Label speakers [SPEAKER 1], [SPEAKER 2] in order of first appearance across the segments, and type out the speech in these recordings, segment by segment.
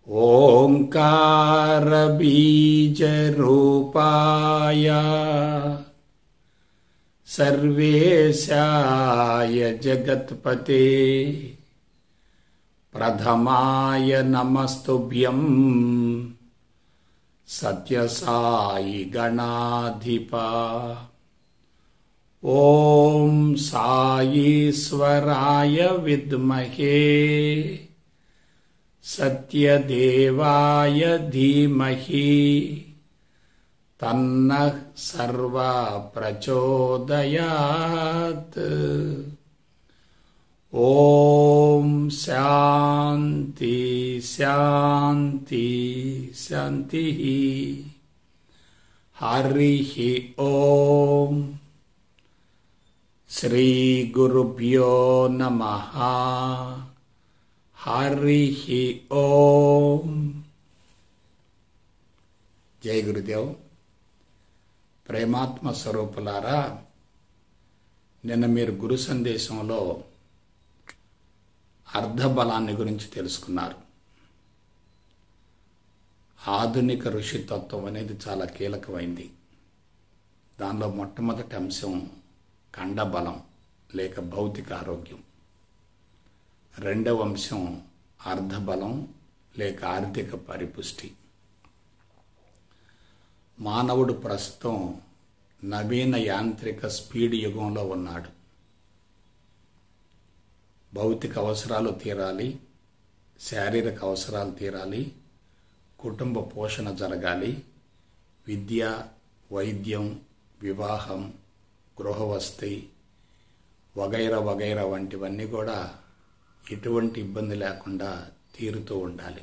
[SPEAKER 1] ओङ्कारबीजरूपाय सर्वेशाय जगत्पते प्रथमाय नमस्तुभ्यम् सत्यसायि गणाधिपा ॐ सायीश्वराय विद्महे सत्यदेवाय धीमहि तन्नः सर्वा प्रचोदयात् ॐ शान्ति शान्ति शान्तिः हरिः ॐ श्रीगुरुभ्यो नमः హరి ఓం జై గురుదేవ్ ప్రేమాత్మ స్వరూపులారా నిన్న మీరు గురు సందేశంలో అర్ధబలాన్ని గురించి తెలుసుకున్నారు ఆధునిక ఋషితత్వం అనేది చాలా కీలకమైంది దానిలో మొట్టమొదటి అంశం కండబలం లేక భౌతిక ఆరోగ్యం రెండవ అంశం అర్ధబలం లేక ఆర్థిక పరిపుష్టి మానవుడు ప్రస్తుతం నవీన యాంత్రిక స్పీడ్ యుగంలో ఉన్నాడు భౌతిక అవసరాలు తీరాలి శారీరక అవసరాలు తీరాలి కుటుంబ పోషణ జరగాలి విద్య వైద్యం వివాహం గృహవస్తి వగైరా వగైరా వంటివన్నీ కూడా ఎటువంటి ఇబ్బంది లేకుండా తీరుతూ ఉండాలి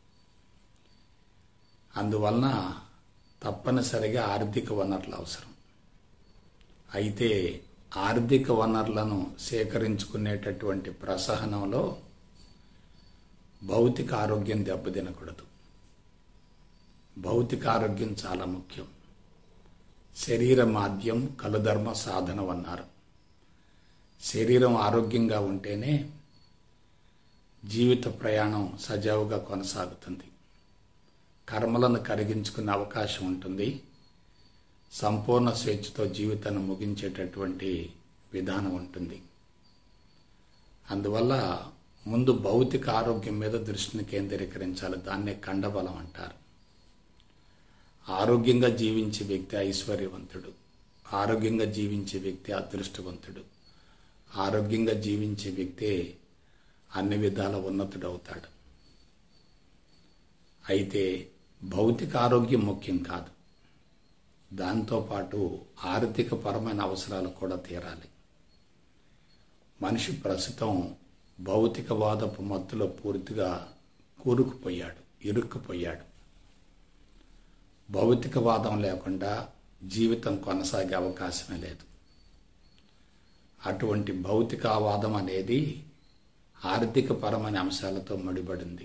[SPEAKER 1] అందువలన తప్పనిసరిగా ఆర్థిక వనరులు అవసరం అయితే ఆర్థిక వనరులను సేకరించుకునేటటువంటి ప్రసహనంలో భౌతిక ఆరోగ్యం దెబ్బతినకూడదు భౌతిక ఆరోగ్యం చాలా ముఖ్యం శరీర మాధ్యం కలుధర్మ సాధనం అన్నారు శరీరం ఆరోగ్యంగా ఉంటేనే జీవిత ప్రయాణం సజావుగా కొనసాగుతుంది కర్మలను కరిగించుకునే అవకాశం ఉంటుంది సంపూర్ణ స్వేచ్ఛతో జీవితాన్ని ముగించేటటువంటి విధానం ఉంటుంది అందువల్ల ముందు భౌతిక ఆరోగ్యం మీద దృష్టిని కేంద్రీకరించాలి దాన్నే కండబలం అంటారు ఆరోగ్యంగా జీవించే వ్యక్తి ఐశ్వర్యవంతుడు ఆరోగ్యంగా జీవించే వ్యక్తి అదృష్టవంతుడు ఆరోగ్యంగా జీవించే వ్యక్తే అన్ని విధాల ఉన్నతుడవుతాడు అయితే భౌతిక ఆరోగ్యం ముఖ్యం కాదు దాంతోపాటు ఆర్థిక పరమైన అవసరాలు కూడా తీరాలి మనిషి ప్రస్తుతం భౌతికవాదపు మత్తులో పూర్తిగా కూరుకుపోయాడు ఇరుక్కుపోయాడు భౌతికవాదం లేకుండా జీవితం కొనసాగే అవకాశమే లేదు అటువంటి భౌతికవాదం అనేది ఆర్థిక పరమైన అంశాలతో ముడిపడింది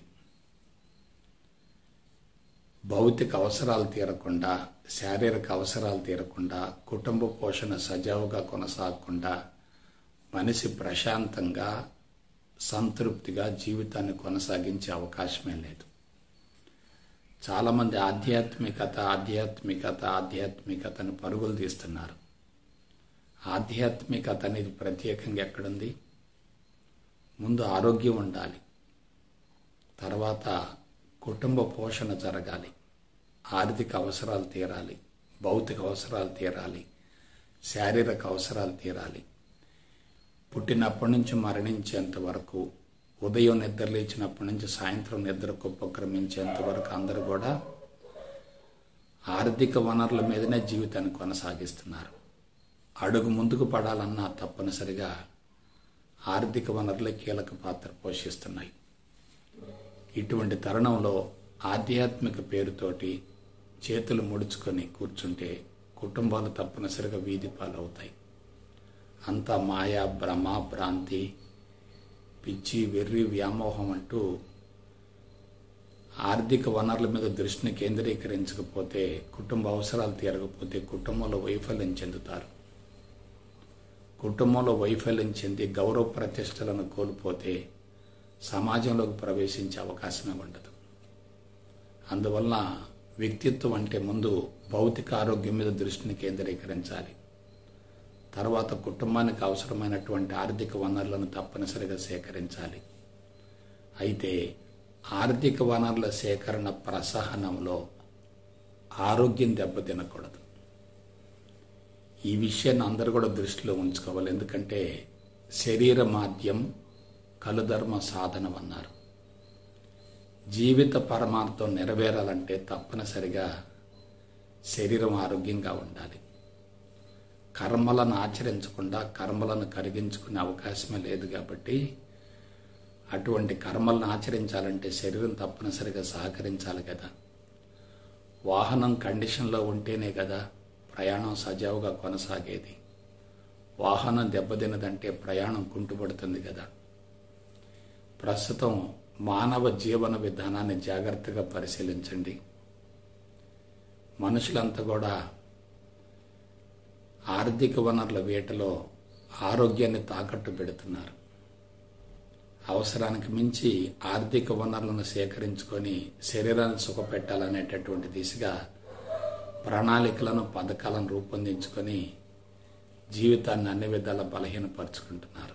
[SPEAKER 1] భౌతిక అవసరాలు తీరకుండా శారీరక అవసరాలు తీరకుండా కుటుంబ పోషణ సజావుగా కొనసాగకుండా మనిషి ప్రశాంతంగా సంతృప్తిగా జీవితాన్ని కొనసాగించే అవకాశమే లేదు చాలామంది ఆధ్యాత్మికత ఆధ్యాత్మికత ఆధ్యాత్మికతను పరుగులు తీస్తున్నారు ఆధ్యాత్మికత అనేది ప్రత్యేకంగా ఎక్కడుంది ముందు ఆరోగ్యం ఉండాలి తర్వాత కుటుంబ పోషణ జరగాలి ఆర్థిక అవసరాలు తీరాలి భౌతిక అవసరాలు తీరాలి శారీరక అవసరాలు తీరాలి పుట్టినప్పటి నుంచి మరణించేంత వరకు ఉదయం నిద్ర లేచినప్పటి నుంచి సాయంత్రం నిద్రకు ఉపక్రమించేంత వరకు అందరూ కూడా ఆర్థిక వనరుల మీదనే జీవితాన్ని కొనసాగిస్తున్నారు అడుగు ముందుకు పడాలన్నా తప్పనిసరిగా ఆర్థిక వనరులే కీలక పాత్ర పోషిస్తున్నాయి ఇటువంటి తరుణంలో ఆధ్యాత్మిక పేరుతోటి చేతులు ముడుచుకొని కూర్చుంటే కుటుంబాలు తప్పనిసరిగా వీధి పాలవుతాయి అంతా మాయా భ్రమ భ్రాంతి పిచ్చి వెర్రి వ్యామోహం అంటూ ఆర్థిక వనరుల మీద దృష్టిని కేంద్రీకరించకపోతే కుటుంబ అవసరాలు తీరకపోతే కుటుంబంలో వైఫల్యం చెందుతారు కుటుంబంలో వైఫల్యం చెంది గౌరవ ప్రతిష్టలను కోల్పోతే సమాజంలోకి ప్రవేశించే అవకాశమే ఉండదు అందువల్ల వ్యక్తిత్వం అంటే ముందు భౌతిక ఆరోగ్యం మీద దృష్టిని కేంద్రీకరించాలి తర్వాత కుటుంబానికి అవసరమైనటువంటి ఆర్థిక వనరులను తప్పనిసరిగా సేకరించాలి అయితే ఆర్థిక వనరుల సేకరణ ప్రసహనంలో ఆరోగ్యం దెబ్బతినకూడదు ఈ విషయాన్ని అందరూ కూడా దృష్టిలో ఉంచుకోవాలి ఎందుకంటే శరీర మాధ్యం కలుధర్మ సాధనం అన్నారు జీవిత పరమార్థం నెరవేరాలంటే తప్పనిసరిగా శరీరం ఆరోగ్యంగా ఉండాలి కర్మలను ఆచరించకుండా కర్మలను కరిగించుకునే అవకాశమే లేదు కాబట్టి అటువంటి కర్మలను ఆచరించాలంటే శరీరం తప్పనిసరిగా సహకరించాలి కదా వాహనం కండిషన్లో ఉంటేనే కదా ప్రయాణం సజావుగా కొనసాగేది వాహనం దెబ్బతిన్నదంటే ప్రయాణం కుంటుపడుతుంది కదా ప్రస్తుతం మానవ జీవన విధానాన్ని జాగ్రత్తగా పరిశీలించండి మనుషులంతా కూడా ఆర్థిక వనరుల వేటలో ఆరోగ్యాన్ని తాకట్టు పెడుతున్నారు అవసరానికి మించి ఆర్థిక వనరులను సేకరించుకొని శరీరాన్ని సుఖపెట్టాలనేటటువంటి దిశగా ప్రణాళికలను పథకాలను రూపొందించుకొని జీవితాన్ని అన్ని విధాల బలహీనపరుచుకుంటున్నారు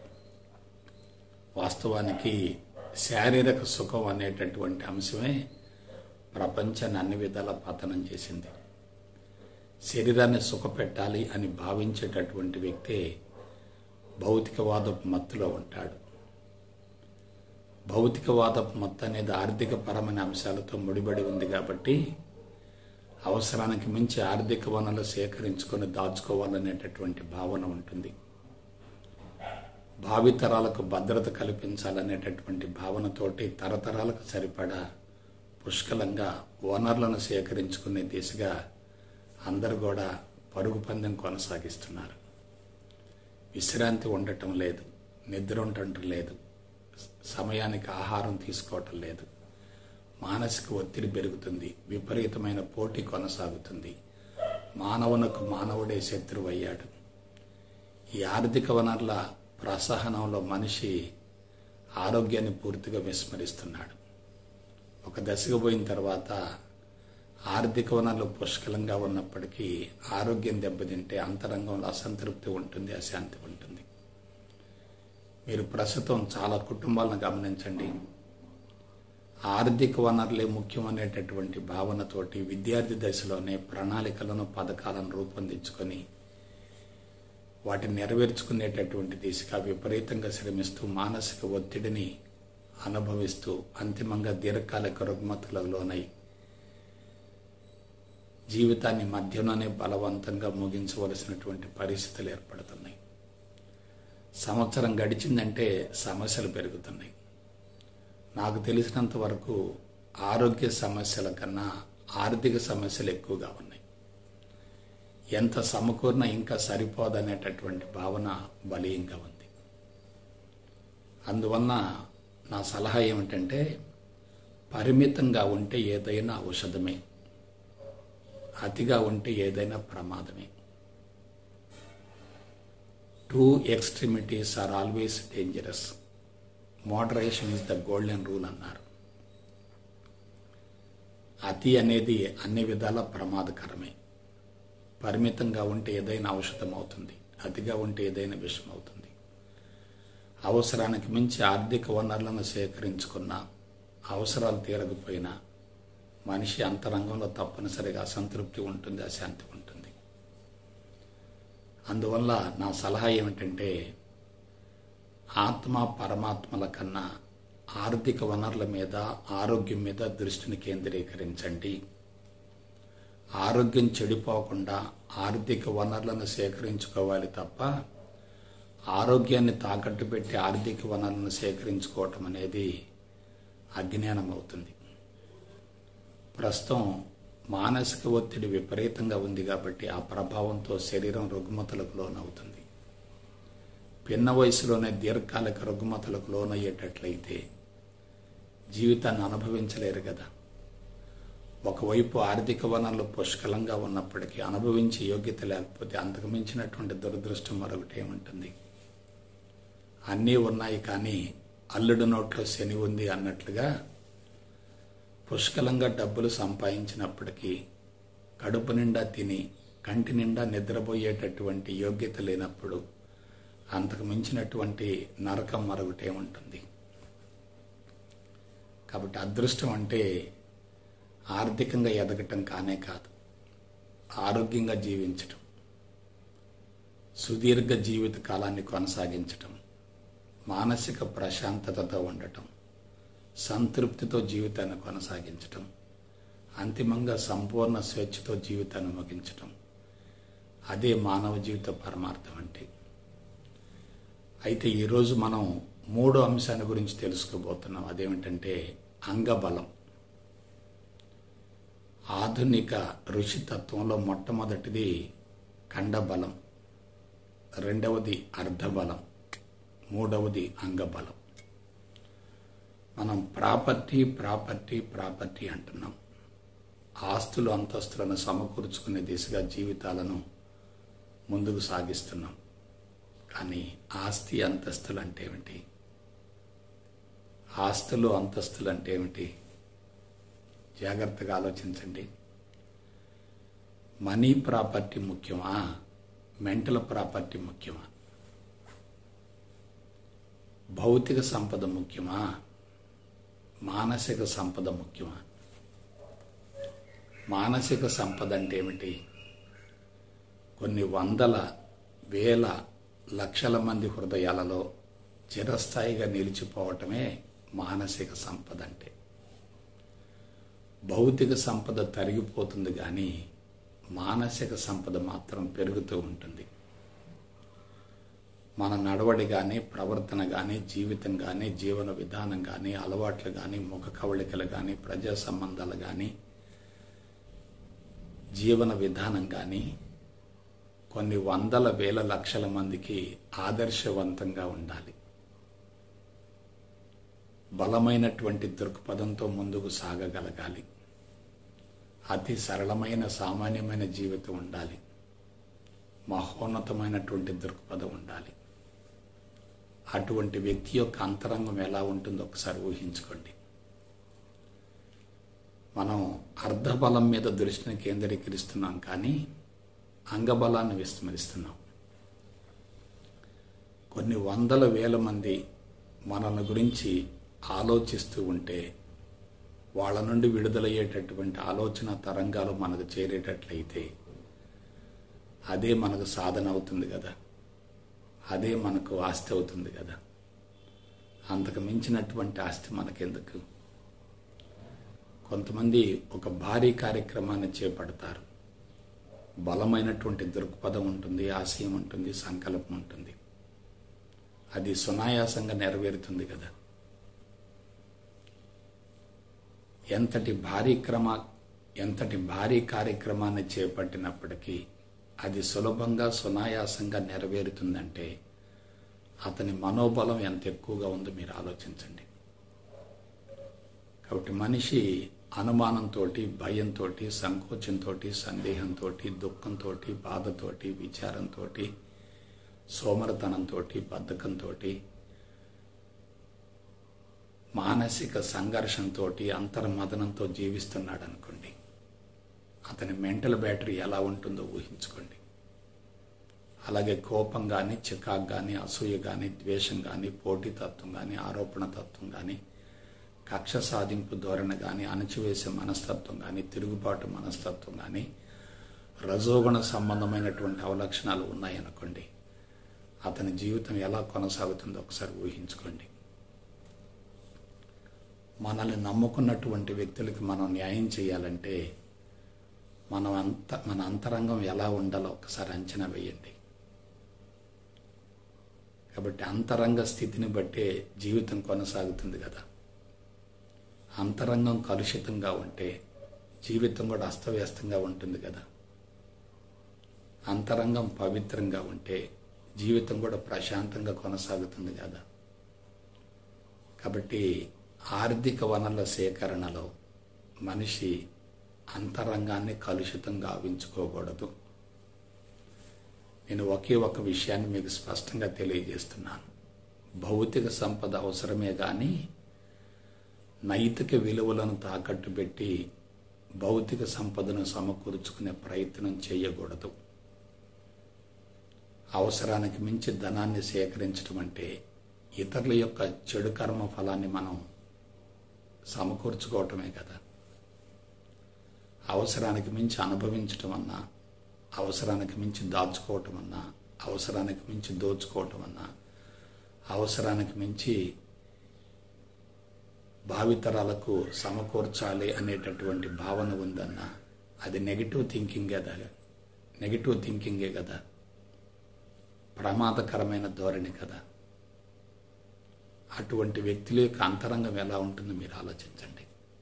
[SPEAKER 1] వాస్తవానికి శారీరక సుఖం అనేటటువంటి అంశమే ప్రపంచాన్ని అన్ని విధాల పతనం చేసింది శరీరాన్ని సుఖపెట్టాలి అని భావించేటటువంటి వ్యక్తే భౌతికవాదపు మత్తులో ఉంటాడు భౌతికవాదపు మత్తు అనేది ఆర్థిక పరమైన అంశాలతో ముడిపడి ఉంది కాబట్టి అవసరానికి మించి ఆర్థిక వనరులు సేకరించుకొని దాచుకోవాలనేటటువంటి భావన ఉంటుంది భావితరాలకు భద్రత కల్పించాలనేటటువంటి భావనతోటి తరతరాలకు సరిపడా పుష్కలంగా వనరులను సేకరించుకునే దిశగా అందరూ కూడా పరుగు పందెం కొనసాగిస్తున్నారు విశ్రాంతి ఉండటం లేదు నిద్ర ఉండటం లేదు సమయానికి ఆహారం తీసుకోవటం లేదు మానసిక ఒత్తిడి పెరుగుతుంది విపరీతమైన పోటీ కొనసాగుతుంది మానవునకు మానవుడే శత్రువు అయ్యాడు ఈ ఆర్థిక వనరుల ప్రసహనంలో మనిషి ఆరోగ్యాన్ని పూర్తిగా విస్మరిస్తున్నాడు ఒక దశకు పోయిన తర్వాత ఆర్థిక వనరులు పుష్కలంగా ఉన్నప్పటికీ ఆరోగ్యం దెబ్బతింటే అంతరంగంలో అసంతృప్తి ఉంటుంది అశాంతి ఉంటుంది మీరు ప్రస్తుతం చాలా కుటుంబాలను గమనించండి ఆర్థిక వనరులే ముఖ్యమనేటటువంటి భావనతోటి విద్యార్థి దశలోనే ప్రణాళికలను పథకాలను రూపొందించుకొని వాటిని నెరవేర్చుకునేటటువంటి దిశగా విపరీతంగా శ్రమిస్తూ మానసిక ఒత్తిడిని అనుభవిస్తూ అంతిమంగా దీర్ఘకాలిక రుగ్మతలకు లోనై జీవితాన్ని మధ్యలోనే బలవంతంగా ముగించవలసినటువంటి పరిస్థితులు ఏర్పడుతున్నాయి సంవత్సరం గడిచిందంటే సమస్యలు పెరుగుతున్నాయి నాకు తెలిసినంత వరకు ఆరోగ్య సమస్యల కన్నా ఆర్థిక సమస్యలు ఎక్కువగా ఉన్నాయి ఎంత సమకూర్ణ ఇంకా సరిపోదనేటటువంటి భావన బలీయంగా ఉంది అందువలన నా సలహా ఏమిటంటే పరిమితంగా ఉంటే ఏదైనా ఔషధమే అతిగా ఉంటే ఏదైనా ప్రమాదమే two extremities are always dangerous moderation is the golden rule అన్నారు అతి అనేది అన్ని విధాల ప్రమాదకరమే పరిమితంగా ఉంటే ఏదైనా ఔషధం అవుతుంది అతిగా ఉంటే ఏదైనా విషం అవుతుంది అవసరానికి మించి ఆర్థిక వనరులను సేకరించుకున్న అవసరాలు తీరకపోయినా మనిషి అంతరంగంలో తప్పనిసరిగా అసంతృప్తి ఉంటుంది అశాంతి ఉంటుంది అందువల్ల నా సలహా ఏమిటంటే ఆత్మ పరమాత్మల కన్నా ఆర్థిక వనరుల మీద ఆరోగ్యం మీద దృష్టిని కేంద్రీకరించండి ఆరోగ్యం చెడిపోకుండా ఆర్థిక వనరులను సేకరించుకోవాలి తప్ప ఆరోగ్యాన్ని తాకట్టు పెట్టి ఆర్థిక వనరులను సేకరించుకోవటం అనేది అజ్ఞానం అవుతుంది ప్రస్తుతం మానసిక ఒత్తిడి విపరీతంగా ఉంది కాబట్టి ఆ ప్రభావంతో శరీరం రుగ్మతలకు లోనవుతుంది పిన్న వయసులోనే దీర్ఘకాలిక రుగ్మతలకు లోనయ్యేటట్లయితే జీవితాన్ని అనుభవించలేరు కదా ఒకవైపు ఆర్థిక వనరులు పుష్కలంగా ఉన్నప్పటికీ అనుభవించే యోగ్యత లేకపోతే అంతకు మించినటువంటి దురదృష్టం మరొకటి ఏముంటుంది అన్నీ ఉన్నాయి కానీ అల్లుడు నోట్లో శని ఉంది అన్నట్లుగా పుష్కలంగా డబ్బులు సంపాదించినప్పటికీ కడుపు నిండా తిని కంటి నిండా నిద్రపోయేటటువంటి యోగ్యత లేనప్పుడు అంతకు మించినటువంటి నరకం మరొకటే ఉంటుంది కాబట్టి అదృష్టం అంటే ఆర్థికంగా ఎదగటం కానే కాదు ఆరోగ్యంగా జీవించటం సుదీర్ఘ జీవిత కాలాన్ని కొనసాగించటం మానసిక ప్రశాంతతతో ఉండటం సంతృప్తితో జీవితాన్ని కొనసాగించటం అంతిమంగా సంపూర్ణ స్వేచ్ఛతో జీవితాన్ని ముగించటం అదే మానవ జీవిత పరమార్థం అంటే అయితే ఈరోజు మనం మూడో అంశాన్ని గురించి తెలుసుకోబోతున్నాం అదేమిటంటే అంగబలం ఆధునిక ఋషితత్వంలో మొట్టమొదటిది కండబలం రెండవది అర్ధబలం మూడవది అంగబలం మనం ప్రాపర్టీ ప్రాపర్టీ ప్రాపర్టీ అంటున్నాం ఆస్తులు అంతస్తులను సమకూర్చుకునే దిశగా జీవితాలను ముందుకు సాగిస్తున్నాం కానీ ఆస్తి అంతస్తులు అంటే ఏమిటి ఆస్తులు అంతస్తులు అంటే ఏమిటి జాగ్రత్తగా ఆలోచించండి మనీ ప్రాపర్టీ ముఖ్యమా మెంటల్ ప్రాపర్టీ ముఖ్యమా భౌతిక సంపద ముఖ్యమా మానసిక సంపద ముఖ్యమా మానసిక సంపద అంటే ఏమిటి కొన్ని వందల వేల లక్షల మంది హృదయాలలో చిరస్థాయిగా నిలిచిపోవటమే మానసిక సంపద అంటే భౌతిక సంపద తరిగిపోతుంది కానీ మానసిక సంపద మాత్రం పెరుగుతూ ఉంటుంది మన నడవడి కానీ ప్రవర్తన కానీ జీవితం కానీ జీవన విధానం కానీ అలవాట్లు కానీ ముఖ కవళికలు కానీ ప్రజా సంబంధాలు కానీ జీవన విధానం కానీ కొన్ని వందల వేల లక్షల మందికి ఆదర్శవంతంగా ఉండాలి బలమైనటువంటి దృక్పథంతో ముందుకు సాగగలగాలి అతి సరళమైన సామాన్యమైన జీవితం ఉండాలి మహోన్నతమైనటువంటి దృక్పథం ఉండాలి అటువంటి వ్యక్తి యొక్క అంతరంగం ఎలా ఉంటుందో ఒకసారి ఊహించుకోండి మనం అర్ధబలం మీద దృష్టిని కేంద్రీకరిస్తున్నాం కానీ అంగబలాన్ని విస్మరిస్తున్నాం కొన్ని వందల వేల మంది మనల్ని గురించి ఆలోచిస్తూ ఉంటే వాళ్ళ నుండి విడుదలయ్యేటటువంటి ఆలోచన తరంగాలు మనకు చేరేటట్లయితే అదే మనకు సాధన అవుతుంది కదా అదే మనకు ఆస్తి అవుతుంది కదా అంతకు మించినటువంటి ఆస్తి మనకెందుకు కొంతమంది ఒక భారీ కార్యక్రమాన్ని చేపడతారు బలమైనటువంటి దృక్పథం ఉంటుంది ఆశయం ఉంటుంది సంకల్పం ఉంటుంది అది సునాయాసంగా నెరవేరుతుంది కదా ఎంతటి భారీ క్రమ ఎంతటి భారీ కార్యక్రమాన్ని చేపట్టినప్పటికీ అది సులభంగా సునాయాసంగా నెరవేరుతుందంటే అతని మనోబలం ఎంత ఎక్కువగా ఉందో మీరు ఆలోచించండి కాబట్టి మనిషి అనుమానంతో భయంతో సంకోచంతో సందేహంతో దుఃఖంతో బాధతోటి విచారంతో సోమరతనంతో బద్ధకంతో మానసిక సంఘర్షంతో అంతర్మదనంతో జీవిస్తున్నాడు అనుకోండి అతని మెంటల్ బ్యాటరీ ఎలా ఉంటుందో ఊహించుకోండి అలాగే కోపం కానీ చికాకు కానీ అసూయ కానీ ద్వేషం కానీ పోటీతత్వం కానీ ఆరోపణ తత్వం కానీ కక్ష సాధింపు ధోరణి కానీ అణచివేసే మనస్తత్వం కానీ తిరుగుబాటు మనస్తత్వం కానీ రజోగుణ సంబంధమైనటువంటి అవలక్షణాలు ఉన్నాయనుకోండి అతని జీవితం ఎలా కొనసాగుతుందో ఒకసారి ఊహించుకోండి మనల్ని నమ్ముకున్నటువంటి వ్యక్తులకి మనం న్యాయం చేయాలంటే మనం అంత మన అంతరంగం ఎలా ఉండాలో ఒకసారి అంచనా వేయండి కాబట్టి అంతరంగ స్థితిని బట్టే జీవితం కొనసాగుతుంది కదా అంతరంగం కలుషితంగా ఉంటే జీవితం కూడా అస్తవ్యస్తంగా ఉంటుంది కదా అంతరంగం పవిత్రంగా ఉంటే జీవితం కూడా ప్రశాంతంగా కొనసాగుతుంది కదా కాబట్టి ఆర్థిక వనరుల సేకరణలో మనిషి అంతరంగాన్ని కలుషితం గావించుకోకూడదు నేను ఒకే ఒక విషయాన్ని మీకు స్పష్టంగా తెలియజేస్తున్నాను భౌతిక సంపద అవసరమే కానీ నైతిక విలువలను తాకట్టు పెట్టి భౌతిక సంపదను సమకూర్చుకునే ప్రయత్నం చేయకూడదు అవసరానికి మించి ధనాన్ని సేకరించడం అంటే ఇతరుల యొక్క చెడు కర్మ ఫలాన్ని మనం సమకూర్చుకోవటమే కదా అవసరానికి మించి అనుభవించటం అన్నా అవసరానికి మించి దాచుకోవటం అన్నా అవసరానికి మించి దోచుకోవటం అన్నా అవసరానికి మించి భావితరాలకు సమకూర్చాలి అనేటటువంటి భావన ఉందన్న అది నెగిటివ్ థింకింగ్ కదా నెగిటివ్ థింకింగే కదా ప్రమాదకరమైన ధోరణి కదా అటువంటి వ్యక్తుల యొక్క అంతరంగం ఎలా ఉంటుందో మీరు ఆలోచించండి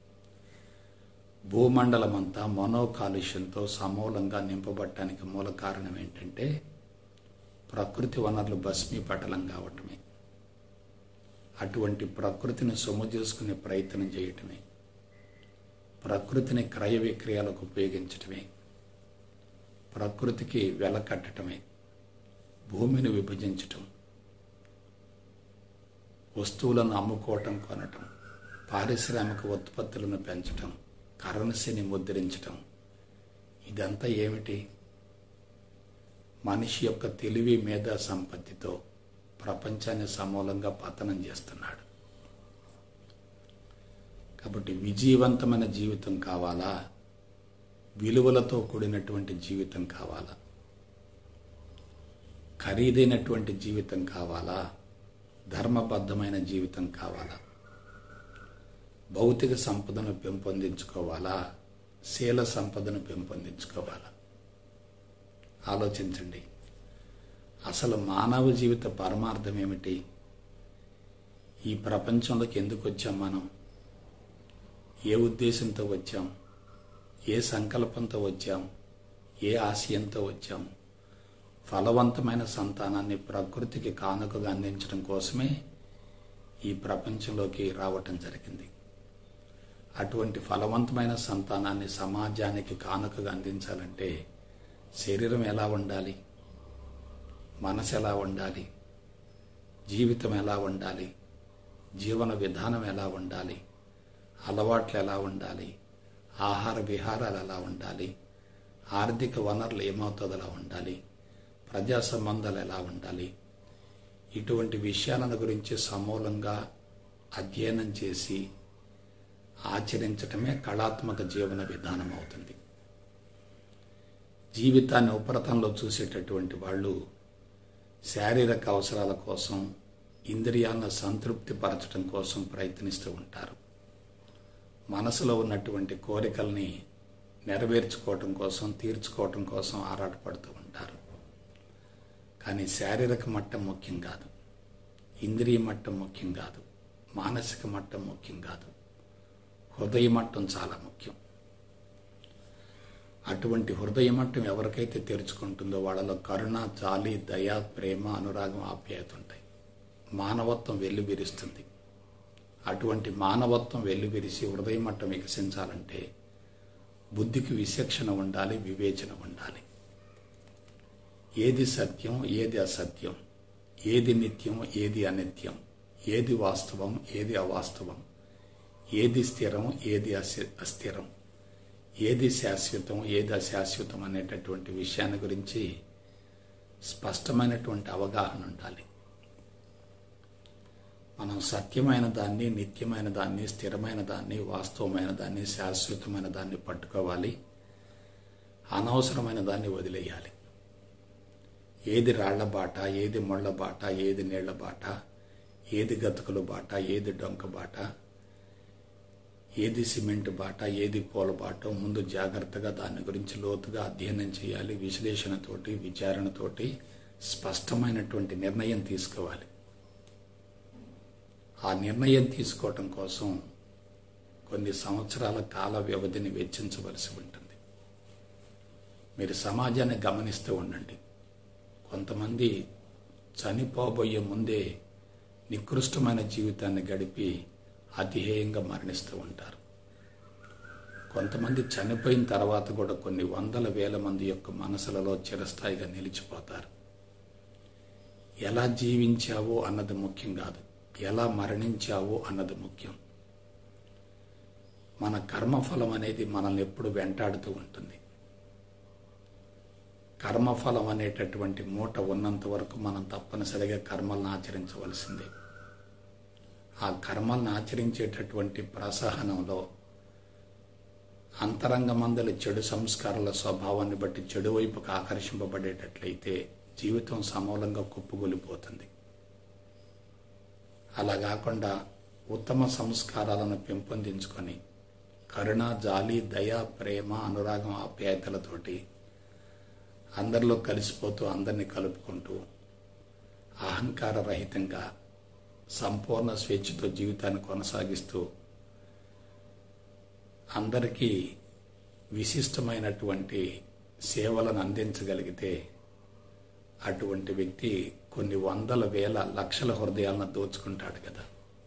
[SPEAKER 1] భూమండలం అంతా మనో కాలుష్యంతో సమూలంగా నింపబట్టడానికి మూల కారణం ఏంటంటే ప్రకృతి వనరులు భస్మీపటలం కావటమే అటువంటి ప్రకృతిని సొమ్ము చేసుకునే ప్రయత్నం చేయటమే ప్రకృతిని క్రయ విక్రయాలకు ఉపయోగించటమే ప్రకృతికి వెల కట్టటమే భూమిని విభజించటం వస్తువులను అమ్ముకోవటం కొనటం పారిశ్రామిక ఉత్పత్తులను పెంచటం కరెన్సీని ముద్రించటం ఇదంతా ఏమిటి మనిషి యొక్క తెలివి మేధా సంపత్తితో ప్రపంచాన్ని సమూలంగా పతనం చేస్తున్నాడు కాబట్టి విజయవంతమైన జీవితం కావాలా విలువలతో కూడినటువంటి జీవితం కావాలా ఖరీదైనటువంటి జీవితం కావాలా ధర్మబద్ధమైన జీవితం కావాలా భౌతిక సంపదను పెంపొందించుకోవాలా శీల సంపదను పెంపొందించుకోవాలా ఆలోచించండి అసలు మానవ జీవిత పరమార్థం ఏమిటి ఈ ప్రపంచంలోకి ఎందుకు వచ్చాం మనం ఏ ఉద్దేశంతో వచ్చాం ఏ సంకల్పంతో వచ్చాం ఏ ఆశయంతో వచ్చాం ఫలవంతమైన సంతానాన్ని ప్రకృతికి కానుకగా అందించడం కోసమే ఈ ప్రపంచంలోకి రావటం జరిగింది అటువంటి ఫలవంతమైన సంతానాన్ని సమాజానికి కానుకగా అందించాలంటే శరీరం ఎలా ఉండాలి మనసు ఎలా ఉండాలి జీవితం ఎలా ఉండాలి జీవన విధానం ఎలా ఉండాలి అలవాట్లు ఎలా ఉండాలి ఆహార విహారాలు ఎలా ఉండాలి ఆర్థిక వనరులు ఏమవుతుందో అలా ఉండాలి ప్రజా సంబంధాలు ఎలా ఉండాలి ఇటువంటి విషయాలను గురించి సమూలంగా అధ్యయనం చేసి ఆచరించటమే కళాత్మక జీవన విధానం అవుతుంది జీవితాన్ని ఉపరతంలో చూసేటటువంటి వాళ్ళు శారీరక అవసరాల కోసం ఇంద్రియాలను సంతృప్తి పరచడం కోసం ప్రయత్నిస్తూ ఉంటారు మనసులో ఉన్నటువంటి కోరికల్ని నెరవేర్చుకోవటం కోసం తీర్చుకోవటం కోసం ఆరాటపడుతూ ఉంటారు కానీ శారీరక మట్టం ముఖ్యం కాదు ఇంద్రియ మట్టం ముఖ్యం కాదు మానసిక మట్టం ముఖ్యం కాదు హృదయ మట్టం చాలా ముఖ్యం అటువంటి హృదయ మట్టం ఎవరికైతే తెరుచుకుంటుందో వాళ్ళలో కరుణ జాలి దయ ప్రేమ అనురాగం ఆప్యాయత ఉంటాయి మానవత్వం వెల్లువిరుస్తుంది అటువంటి మానవత్వం వెల్లువిరిసి హృదయ మట్టం వికసించాలంటే బుద్ధికి విచక్షణ ఉండాలి వివేచన ఉండాలి ఏది సత్యం ఏది అసత్యం ఏది నిత్యం ఏది అనిత్యం ఏది వాస్తవం ఏది అవాస్తవం ఏది స్థిరం ఏది అస్థిరం ఏది శాశ్వతం ఏది అశాశ్వతం అనేటటువంటి విషయాన్ని గురించి స్పష్టమైనటువంటి అవగాహన ఉండాలి మనం సత్యమైన దాన్ని నిత్యమైన దాన్ని స్థిరమైన దాన్ని వాస్తవమైన దాన్ని శాశ్వతమైన దాన్ని పట్టుకోవాలి అనవసరమైన దాన్ని వదిలేయాలి ఏది రాళ్ల బాట ఏది ముళ్ళ బాట ఏది నీళ్ల బాట ఏది గతుకుల బాట ఏది డొంక బాట ఏది సిమెంట్ బాట ఏది పూల బాట ముందు జాగ్రత్తగా దాని గురించి లోతుగా అధ్యయనం చేయాలి విశ్లేషణతోటి విచారణతోటి స్పష్టమైనటువంటి నిర్ణయం తీసుకోవాలి ఆ నిర్ణయం తీసుకోవటం కోసం కొన్ని సంవత్సరాల కాల వ్యవధిని వెచ్చించవలసి ఉంటుంది మీరు సమాజాన్ని గమనిస్తూ ఉండండి కొంతమంది చనిపోబోయే ముందే నికృష్టమైన జీవితాన్ని గడిపి అతిహేయంగా మరణిస్తూ ఉంటారు కొంతమంది చనిపోయిన తర్వాత కూడా కొన్ని వందల వేల మంది యొక్క మనసులలో చిరస్థాయిగా నిలిచిపోతారు ఎలా జీవించావో అన్నది ముఖ్యం కాదు ఎలా మరణించావో అన్నది ముఖ్యం మన కర్మఫలం అనేది మనల్ని ఎప్పుడు వెంటాడుతూ ఉంటుంది కర్మఫలం అనేటటువంటి మూట ఉన్నంత వరకు మనం తప్పనిసరిగా కర్మలను ఆచరించవలసిందే ఆ కర్మలను ఆచరించేటటువంటి ప్రసహనంలో అంతరంగ మందలి చెడు సంస్కారాల స్వభావాన్ని బట్టి చెడు వైపుకు ఆకర్షింపబడేటట్లయితే జీవితం సమూలంగా కుప్పగొలిపోతుంది అలా కాకుండా ఉత్తమ సంస్కారాలను పెంపొందించుకొని కరుణ జాలి దయ ప్రేమ అనురాగం ఆప్యాయతలతోటి అందరిలో కలిసిపోతూ అందరినీ కలుపుకుంటూ అహంకార రహితంగా సంపూర్ణ స్వేచ్ఛతో జీవితాన్ని కొనసాగిస్తూ అందరికీ విశిష్టమైనటువంటి సేవలను అందించగలిగితే అటువంటి వ్యక్తి కొన్ని వందల వేల లక్షల హృదయాలను దోచుకుంటాడు కదా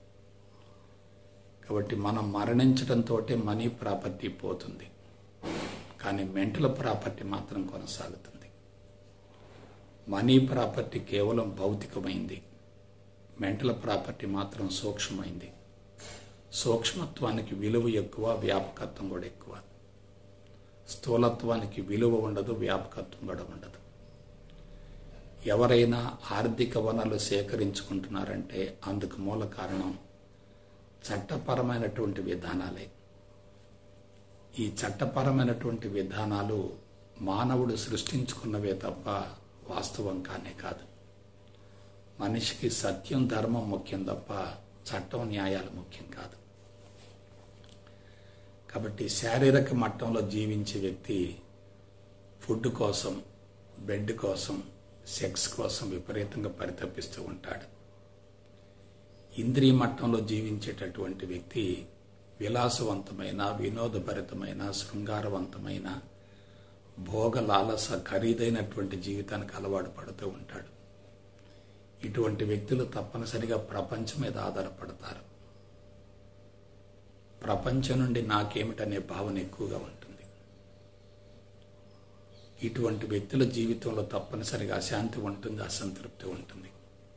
[SPEAKER 1] కాబట్టి మనం మరణించడంతో మనీ ప్రాపర్టీ పోతుంది కానీ మెంటల్ ప్రాపర్టీ మాత్రం కొనసాగుతుంది మనీ ప్రాపర్టీ కేవలం భౌతికమైంది మెంటల్ ప్రాపర్టీ మాత్రం సూక్ష్మమైంది సూక్ష్మత్వానికి విలువ ఎక్కువ వ్యాపకత్వం కూడా ఎక్కువ స్థూలత్వానికి విలువ ఉండదు వ్యాపకత్వం కూడా ఉండదు ఎవరైనా ఆర్థిక వనరులు సేకరించుకుంటున్నారంటే అందుకు మూల కారణం చట్టపరమైనటువంటి విధానాలే ఈ చట్టపరమైనటువంటి విధానాలు మానవుడు సృష్టించుకున్నవే తప్ప వాస్తవం కానే కాదు మనిషికి సత్యం ధర్మం ముఖ్యం తప్ప చట్టం న్యాయాలు ముఖ్యం కాదు కాబట్టి శారీరక మట్టంలో జీవించే వ్యక్తి ఫుడ్ కోసం బెడ్ కోసం సెక్స్ కోసం విపరీతంగా పరితపిస్తూ ఉంటాడు ఇంద్రియ మట్టంలో జీవించేటటువంటి వ్యక్తి విలాసవంతమైన వినోదభరితమైన శృంగారవంతమైన భోగ లాలస ఖరీదైనటువంటి జీవితానికి అలవాటు పడుతూ ఉంటాడు ఇటువంటి వ్యక్తులు తప్పనిసరిగా ప్రపంచం మీద ఆధారపడతారు ప్రపంచం నుండి నాకేమిటనే భావన ఎక్కువగా ఉంటుంది ఇటువంటి వ్యక్తుల జీవితంలో తప్పనిసరిగా అశాంతి ఉంటుంది అసంతృప్తి ఉంటుంది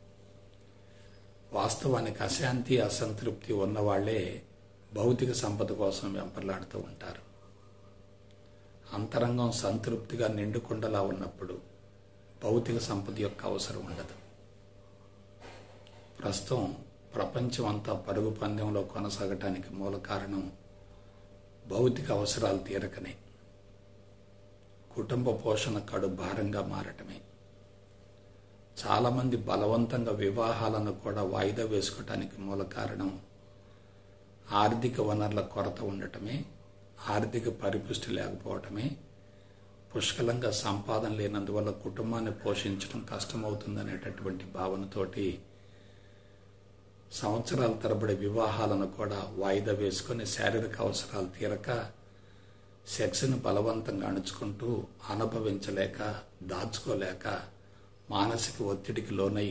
[SPEAKER 1] వాస్తవానికి అశాంతి అసంతృప్తి ఉన్నవాళ్లే భౌతిక సంపద కోసం వెంపర్లాడుతూ ఉంటారు అంతరంగం సంతృప్తిగా నిండుకుండలా ఉన్నప్పుడు భౌతిక సంపద యొక్క అవసరం ఉండదు ప్రస్తుతం ప్రపంచం అంతా పరుగు పందెంలో కొనసాగటానికి మూల కారణం భౌతిక అవసరాలు తీరకనే కుటుంబ పోషణ కడు భారంగా మారటమే చాలామంది బలవంతంగా వివాహాలను కూడా వాయిదా వేసుకోవటానికి మూల కారణం ఆర్థిక వనరుల కొరత ఉండటమే ఆర్థిక పరిపుష్టి లేకపోవటమే పుష్కలంగా సంపాదన లేనందువల్ల కుటుంబాన్ని పోషించడం కష్టమవుతుందనేటటువంటి భావనతోటి సంవత్సరాల తరబడి వివాహాలను కూడా వాయిదా వేసుకొని శారీరక అవసరాలు తీరక సెక్స్ను బలవంతంగా అణుచుకుంటూ అనుభవించలేక దాచుకోలేక మానసిక ఒత్తిడికి లోనై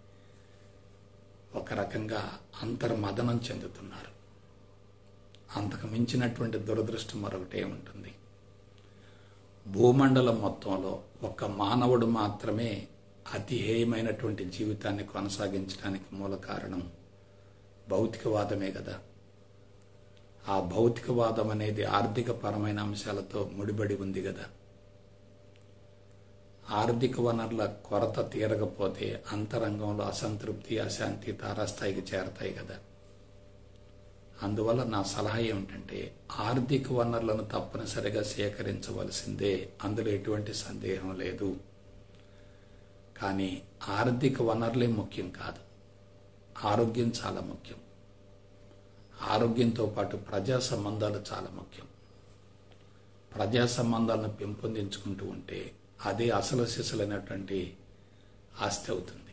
[SPEAKER 1] ఒక రకంగా అంతర్మదనం చెందుతున్నారు అంతకు మించినటువంటి దురదృష్టం మరొకటే ఉంటుంది భూమండలం మొత్తంలో ఒక మానవుడు మాత్రమే అతి హేయమైనటువంటి జీవితాన్ని కొనసాగించడానికి మూల కారణం భౌతికవాదమే కదా ఆ భౌతికవాదం అనేది ఆర్థిక పరమైన అంశాలతో ముడిపడి ఉంది కదా ఆర్థిక వనరుల కొరత తీరకపోతే అంతరంగంలో అసంతృప్తి అశాంతి తారాస్థాయికి చేరతాయి కదా అందువల్ల నా సలహా ఏమిటంటే ఆర్థిక వనరులను తప్పనిసరిగా సేకరించవలసిందే అందులో ఎటువంటి సందేహం లేదు కానీ ఆర్థిక వనరులే ముఖ్యం కాదు ఆరోగ్యం చాలా ముఖ్యం ఆరోగ్యంతో పాటు ప్రజా సంబంధాలు చాలా ముఖ్యం ప్రజా సంబంధాలను పెంపొందించుకుంటూ ఉంటే అదే అసలు సిసలైనటువంటి ఆస్తి అవుతుంది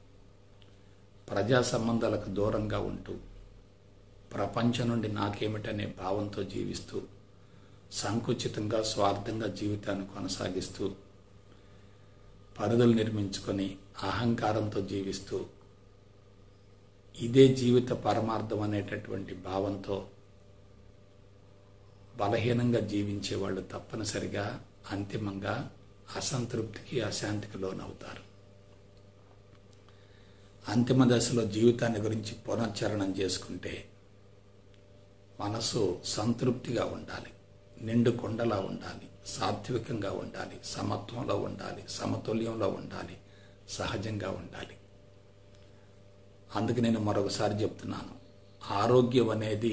[SPEAKER 1] ప్రజా సంబంధాలకు దూరంగా ఉంటూ ప్రపంచం నుండి నాకేమిటనే భావంతో జీవిస్తూ సంకుచితంగా స్వార్థంగా జీవితాన్ని కొనసాగిస్తూ పరిధులు నిర్మించుకొని అహంకారంతో జీవిస్తూ ఇదే జీవిత పరమార్థం అనేటటువంటి భావంతో బలహీనంగా జీవించే వాళ్ళు తప్పనిసరిగా అంతిమంగా అసంతృప్తికి అశాంతికి లోనవుతారు అంతిమ దశలో జీవితాన్ని గురించి పునశ్చరణం చేసుకుంటే మనసు సంతృప్తిగా ఉండాలి నిండు కొండలా ఉండాలి సాత్వికంగా ఉండాలి సమత్వంలో ఉండాలి సమతుల్యంలో ఉండాలి సహజంగా ఉండాలి అందుకు నేను మరొకసారి చెప్తున్నాను ఆరోగ్యం అనేది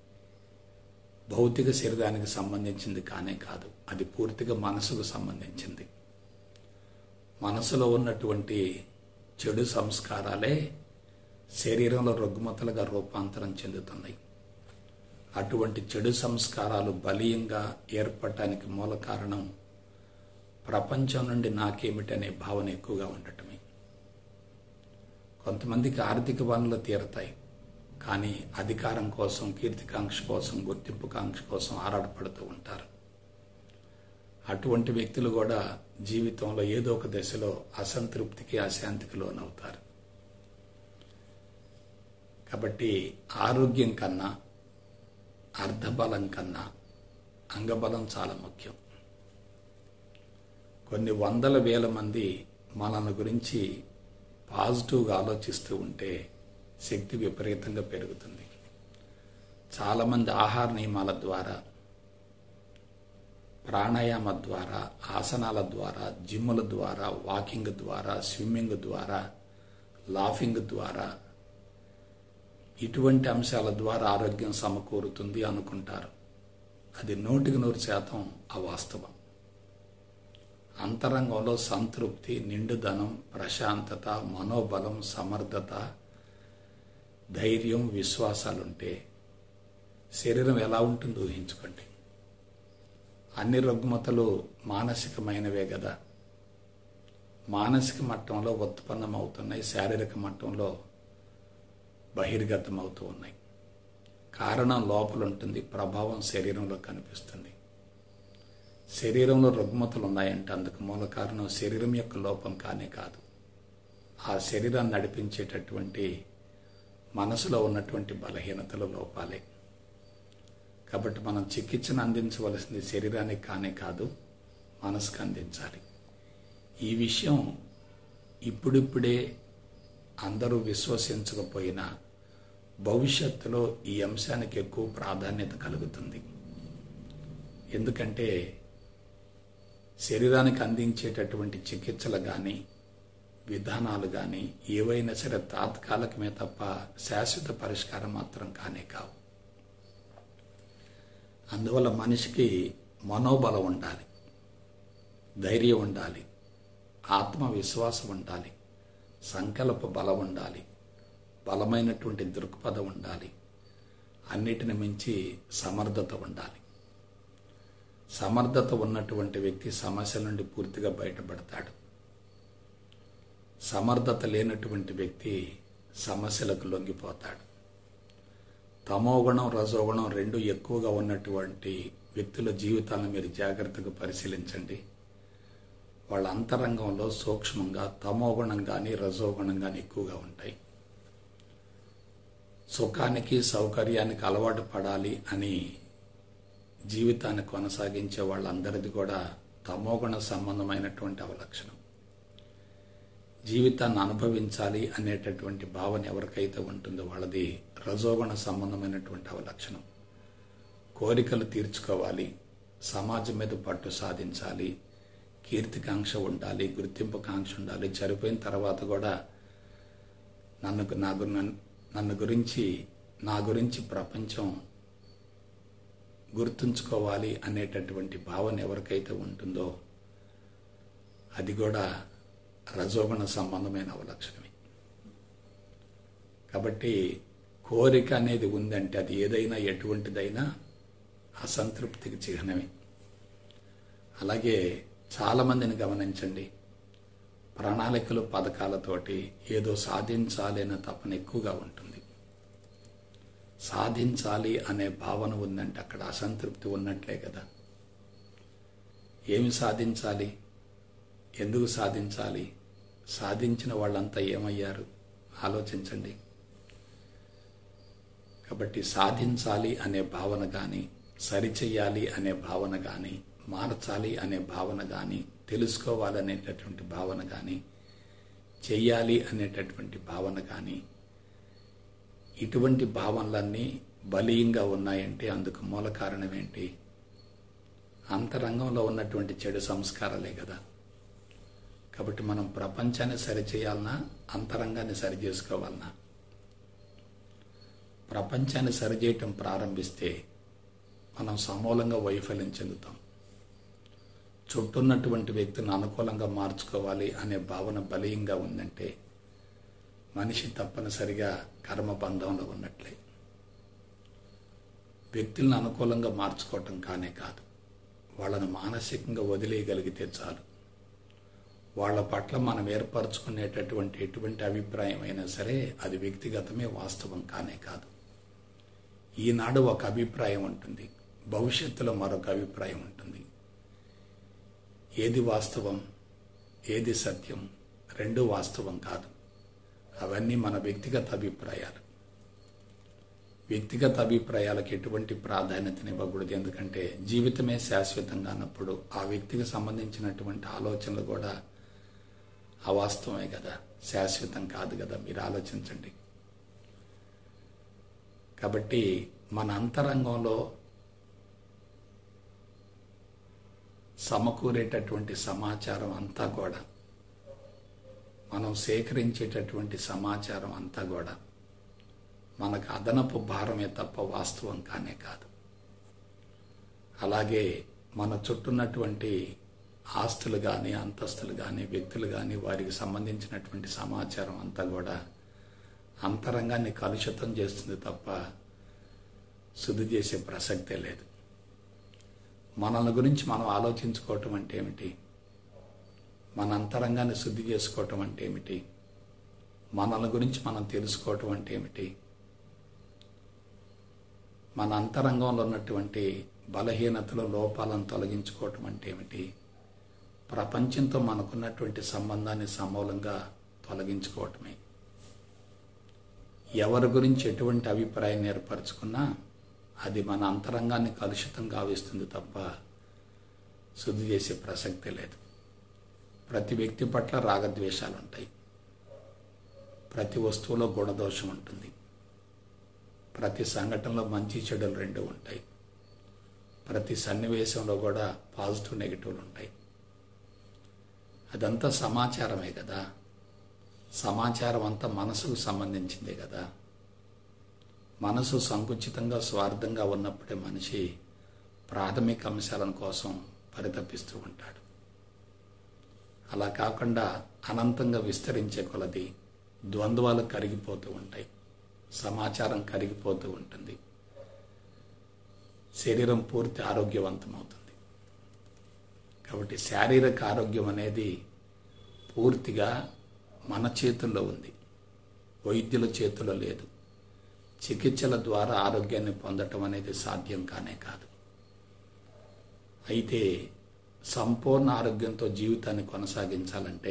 [SPEAKER 1] భౌతిక శరీరానికి సంబంధించింది కానే కాదు అది పూర్తిగా మనసుకు సంబంధించింది మనసులో ఉన్నటువంటి చెడు సంస్కారాలే శరీరంలో రుగ్మతలుగా రూపాంతరం చెందుతున్నాయి అటువంటి చెడు సంస్కారాలు బలీయంగా ఏర్పడటానికి మూల కారణం ప్రపంచం నుండి నాకేమిటనే భావన ఎక్కువగా ఉండటమే కొంతమందికి ఆర్థిక వనరులు తీరతాయి కానీ అధికారం కోసం కీర్తికాంక్ష కోసం గుర్తింపుకాంక్ష కోసం ఆరాటపడుతూ ఉంటారు అటువంటి వ్యక్తులు కూడా జీవితంలో ఏదో ఒక దశలో అసంతృప్తికి అశాంతికి లోనవుతారు కాబట్టి ఆరోగ్యం కన్నా అర్ధబలం కన్నా అంగబలం చాలా ముఖ్యం కొన్ని వందల వేల మంది మనల్ని గురించి పాజిటివ్గా ఆలోచిస్తూ ఉంటే శక్తి విపరీతంగా పెరుగుతుంది చాలామంది ఆహార నియమాల ద్వారా ప్రాణాయామ ద్వారా ఆసనాల ద్వారా జిమ్ముల ద్వారా వాకింగ్ ద్వారా స్విమ్మింగ్ ద్వారా లాఫింగ్ ద్వారా ఇటువంటి అంశాల ద్వారా ఆరోగ్యం సమకూరుతుంది అనుకుంటారు అది నూటికి నూరు శాతం అవాస్తవం అంతరంగంలో సంతృప్తి నిండుదనం ప్రశాంతత మనోబలం సమర్థత ధైర్యం విశ్వాసాలుంటే శరీరం ఎలా ఉంటుందో ఊహించుకోండి అన్ని రుగ్మతలు మానసికమైనవే కదా మానసిక మట్టంలో ఉత్పన్నమవుతున్నాయి శారీరక మట్టంలో బహిర్గతమవుతూ ఉన్నాయి కారణం లోపల ఉంటుంది ప్రభావం శరీరంలో కనిపిస్తుంది శరీరంలో రుగ్మతలు ఉన్నాయంటే అందుకు మూల కారణం శరీరం యొక్క లోపం కానే కాదు ఆ శరీరాన్ని నడిపించేటటువంటి మనసులో ఉన్నటువంటి బలహీనతలు లోపాలే కాబట్టి మనం చికిత్సను అందించవలసింది శరీరానికి కానే కాదు మనసుకు అందించాలి ఈ విషయం ఇప్పుడిప్పుడే అందరూ విశ్వసించకపోయినా భవిష్యత్తులో ఈ అంశానికి ఎక్కువ ప్రాధాన్యత కలుగుతుంది ఎందుకంటే శరీరానికి అందించేటటువంటి చికిత్సలు కానీ విధానాలు కానీ ఏవైనా సరే తాత్కాలికమే తప్ప శాశ్వత పరిష్కారం మాత్రం కానే కావు అందువల్ల మనిషికి మనోబలం ఉండాలి ధైర్యం ఉండాలి ఆత్మవిశ్వాసం ఉండాలి సంకల్ప బలం ఉండాలి బలమైనటువంటి దృక్పథం ఉండాలి అన్నిటిని మించి సమర్థత ఉండాలి సమర్థత ఉన్నటువంటి వ్యక్తి సమస్యల నుండి పూర్తిగా బయటపడతాడు సమర్థత లేనటువంటి వ్యక్తి సమస్యలకు లొంగిపోతాడు తమోగుణం రజోగుణం రెండు ఎక్కువగా ఉన్నటువంటి వ్యక్తుల జీవితాలను మీరు జాగ్రత్తగా పరిశీలించండి వాళ్ళ అంతరంగంలో సూక్ష్మంగా తమోగుణం కానీ రజోగుణం కానీ ఎక్కువగా ఉంటాయి సుఖానికి సౌకర్యానికి అలవాటు పడాలి అని జీవితాన్ని కొనసాగించే వాళ్ళందరిది కూడా తమోగుణ సంబంధమైనటువంటి అవలక్షణం జీవితాన్ని అనుభవించాలి అనేటటువంటి భావన ఎవరికైతే ఉంటుందో వాళ్ళది రజోగుణ సంబంధమైనటువంటి అవలక్షణం కోరికలు తీర్చుకోవాలి సమాజం మీద పట్టు సాధించాలి కీర్తికాంక్ష ఉండాలి గుర్తింపు కాంక్ష ఉండాలి చనిపోయిన తర్వాత కూడా నన్ను నాకు నన్ను గురించి నా గురించి ప్రపంచం గుర్తుంచుకోవాలి అనేటటువంటి భావన ఎవరికైతే ఉంటుందో అది కూడా రజోగుణ సంబంధమైన అవలక్షణమే కాబట్టి కోరిక అనేది ఉందంటే అది ఏదైనా ఎటువంటిదైనా అసంతృప్తికి చిహ్నమే అలాగే చాలామందిని గమనించండి ప్రణాళికలు పథకాలతోటి ఏదో సాధించాలి అనే తపన ఎక్కువగా ఉంటుంది సాధించాలి అనే భావన ఉందంటే అక్కడ అసంతృప్తి ఉన్నట్లే కదా ఏమి సాధించాలి ఎందుకు సాధించాలి సాధించిన వాళ్ళంతా ఏమయ్యారు ఆలోచించండి కాబట్టి సాధించాలి అనే భావన కానీ సరిచెయ్యాలి అనే భావన కానీ మార్చాలి అనే భావన కానీ తెలుసుకోవాలనేటటువంటి భావన కానీ చెయ్యాలి అనేటటువంటి భావన కానీ ఇటువంటి భావనలన్నీ బలీయంగా ఉన్నాయంటే అందుకు మూల కారణం ఏంటి అంతరంగంలో ఉన్నటువంటి చెడు సంస్కారాలే కదా కాబట్టి మనం ప్రపంచాన్ని సరిచేయాలన్నా అంతరంగాన్ని సరి చేసుకోవాలన్నా ప్రపంచాన్ని సరిచేయటం ప్రారంభిస్తే మనం సమూలంగా వైఫల్యం చెందుతాం చుట్టూన్నటువంటి వ్యక్తిని అనుకూలంగా మార్చుకోవాలి అనే భావన బలీయంగా ఉందంటే మనిషి తప్పనిసరిగా కర్మబంధంలో ఉన్నట్లే వ్యక్తులను అనుకూలంగా మార్చుకోవటం కానే కాదు వాళ్ళను మానసికంగా వదిలేయగలిగితే చాలు వాళ్ళ పట్ల మనం ఏర్పరచుకునేటటువంటి ఎటువంటి అభిప్రాయం అయినా సరే అది వ్యక్తిగతమే వాస్తవం కానే కాదు ఈనాడు ఒక అభిప్రాయం ఉంటుంది భవిష్యత్తులో మరొక అభిప్రాయం ఉంటుంది ఏది వాస్తవం ఏది సత్యం రెండు వాస్తవం కాదు అవన్నీ మన వ్యక్తిగత అభిప్రాయాలు వ్యక్తిగత అభిప్రాయాలకు ఎటువంటి ప్రాధాన్యతనివ్వకూడదు ఎందుకంటే జీవితమే శాశ్వతంగా అన్నప్పుడు ఆ వ్యక్తికి సంబంధించినటువంటి ఆలోచనలు కూడా అవాస్తవమే కదా శాశ్వతం కాదు కదా మీరు ఆలోచించండి కాబట్టి మన అంతరంగంలో సమకూరేటటువంటి సమాచారం అంతా కూడా మనం సేకరించేటటువంటి సమాచారం అంతా కూడా మనకు అదనపు భారమే తప్ప వాస్తవం కానే కాదు అలాగే మన చుట్టూన్నటువంటి ఆస్తులు కానీ అంతస్తులు కానీ వ్యక్తులు కానీ వారికి సంబంధించినటువంటి సమాచారం అంతా కూడా అంతరంగాన్ని కలుషితం చేస్తుంది తప్ప శుద్ధి చేసే ప్రసక్తే లేదు మనల్ని గురించి మనం ఆలోచించుకోవటం అంటే ఏమిటి మన అంతరంగాన్ని శుద్ధి చేసుకోవటం అంటే ఏమిటి మనల్ని గురించి మనం తెలుసుకోవటం అంటే ఏమిటి మన అంతరంగంలో ఉన్నటువంటి బలహీనతలు లోపాలను తొలగించుకోవటం అంటే ఏమిటి ప్రపంచంతో మనకున్నటువంటి సంబంధాన్ని సమూలంగా తొలగించుకోవటమే ఎవరి గురించి ఎటువంటి అభిప్రాయాన్ని ఏర్పరచుకున్నా అది మన అంతరంగాన్ని కలుషితం గావిస్తుంది తప్ప శుద్ధి చేసే ప్రసక్తే లేదు ప్రతి వ్యక్తి పట్ల రాగద్వేషాలు ఉంటాయి ప్రతి వస్తువులో గుణదోషం ఉంటుంది ప్రతి సంఘటనలో మంచి చెడులు రెండు ఉంటాయి ప్రతి సన్నివేశంలో కూడా పాజిటివ్ నెగిటివ్లు ఉంటాయి అదంతా సమాచారమే కదా సమాచారం అంతా మనసుకు సంబంధించిందే కదా మనసు సంకుచితంగా స్వార్థంగా ఉన్నప్పుడే మనిషి ప్రాథమిక అంశాల కోసం పరితపిస్తూ ఉంటాడు అలా కాకుండా అనంతంగా విస్తరించే కొలది ద్వంద్వాలు కరిగిపోతూ ఉంటాయి సమాచారం కరిగిపోతూ ఉంటుంది శరీరం పూర్తి ఆరోగ్యవంతమవుతుంది కాబట్టి శారీరక ఆరోగ్యం అనేది పూర్తిగా మన చేతుల్లో ఉంది వైద్యుల చేతుల్లో లేదు చికిత్సల ద్వారా ఆరోగ్యాన్ని పొందటం అనేది సాధ్యం కానే కాదు అయితే సంపూర్ణ ఆరోగ్యంతో జీవితాన్ని కొనసాగించాలంటే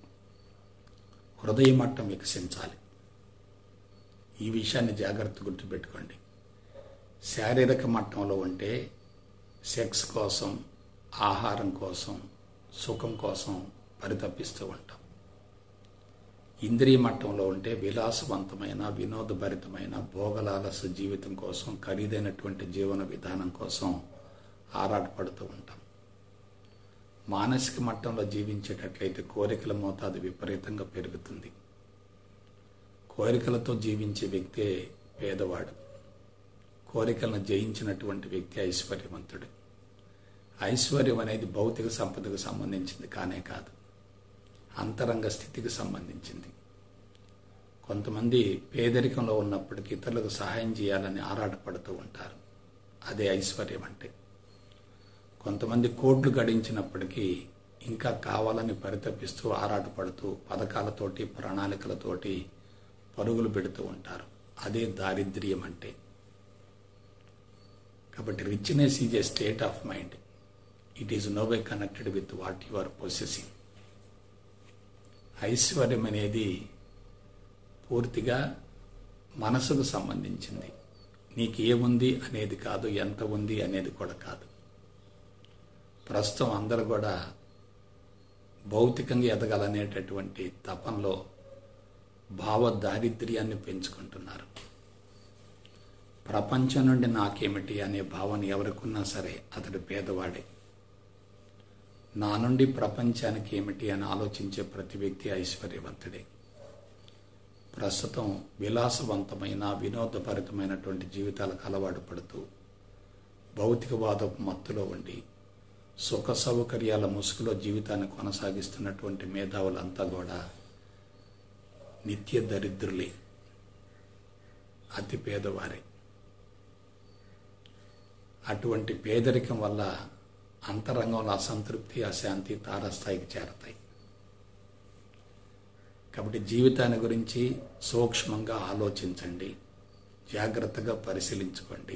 [SPEAKER 1] హృదయ మట్టం వికసించాలి ఈ విషయాన్ని జాగ్రత్త గుర్తుపెట్టుకోండి శారీరక మట్టంలో ఉంటే సెక్స్ కోసం ఆహారం కోసం సుఖం కోసం పరితపిస్తూ ఉంటాం ఇంద్రియ మట్టంలో ఉంటే విలాసవంతమైన వినోదభరితమైన భోగలాలస జీవితం కోసం ఖరీదైనటువంటి జీవన విధానం కోసం ఆరాటపడుతూ ఉంటాం మానసిక మట్టంలో జీవించేటట్లయితే కోరికల మోతాదు విపరీతంగా పెరుగుతుంది కోరికలతో జీవించే వ్యక్తే పేదవాడు కోరికలను జయించినటువంటి వ్యక్తి ఐశ్వర్యవంతుడు ఐశ్వర్యం అనేది భౌతిక సంపదకు సంబంధించింది కానే కాదు అంతరంగ స్థితికి సంబంధించింది కొంతమంది పేదరికంలో ఉన్నప్పటికీ ఇతరులకు సహాయం చేయాలని ఆరాటపడుతూ ఉంటారు అదే ఐశ్వర్యం అంటే కొంతమంది కోట్లు గడించినప్పటికీ ఇంకా కావాలని పరితపిస్తూ ఆరాటపడుతూ పథకాలతోటి ప్రణాళికలతోటి పరుగులు పెడుతూ ఉంటారు అదే దారిద్ర్యం అంటే కాబట్టి richness is a state of mind it is no way connected with what you are possessing ఐశ్వర్యం అనేది పూర్తిగా మనసుకు సంబంధించింది నీకు ఏముంది అనేది కాదు ఎంత ఉంది అనేది కూడా కాదు ప్రస్తుతం అందరూ కూడా భౌతికంగా ఎదగాలనేటటువంటి తపంలో భావ దారిద్ర్యాన్ని పెంచుకుంటున్నారు ప్రపంచం నుండి నాకేమిటి అనే భావన ఎవరికున్నా సరే అతడు పేదవాడే నా నుండి ప్రపంచానికి ఏమిటి అని ఆలోచించే ప్రతి వ్యక్తి ఐశ్వర్యవంతుడే ప్రస్తుతం విలాసవంతమైన వినోదభరితమైనటువంటి జీవితాలకు అలవాటు పడుతూ భౌతికవాదపు మత్తులో ఉండి సుఖ సౌకర్యాల ముసుగులో జీవితాన్ని కొనసాగిస్తున్నటువంటి మేధావులంతా కూడా నిత్య దరిద్రులే అతి పేదవారే అటువంటి పేదరికం వల్ల అంతరంగంలో అసంతృప్తి అశాంతి తారస్థాయికి చేరతాయి కాబట్టి జీవితాన్ని గురించి సూక్ష్మంగా ఆలోచించండి జాగ్రత్తగా పరిశీలించుకోండి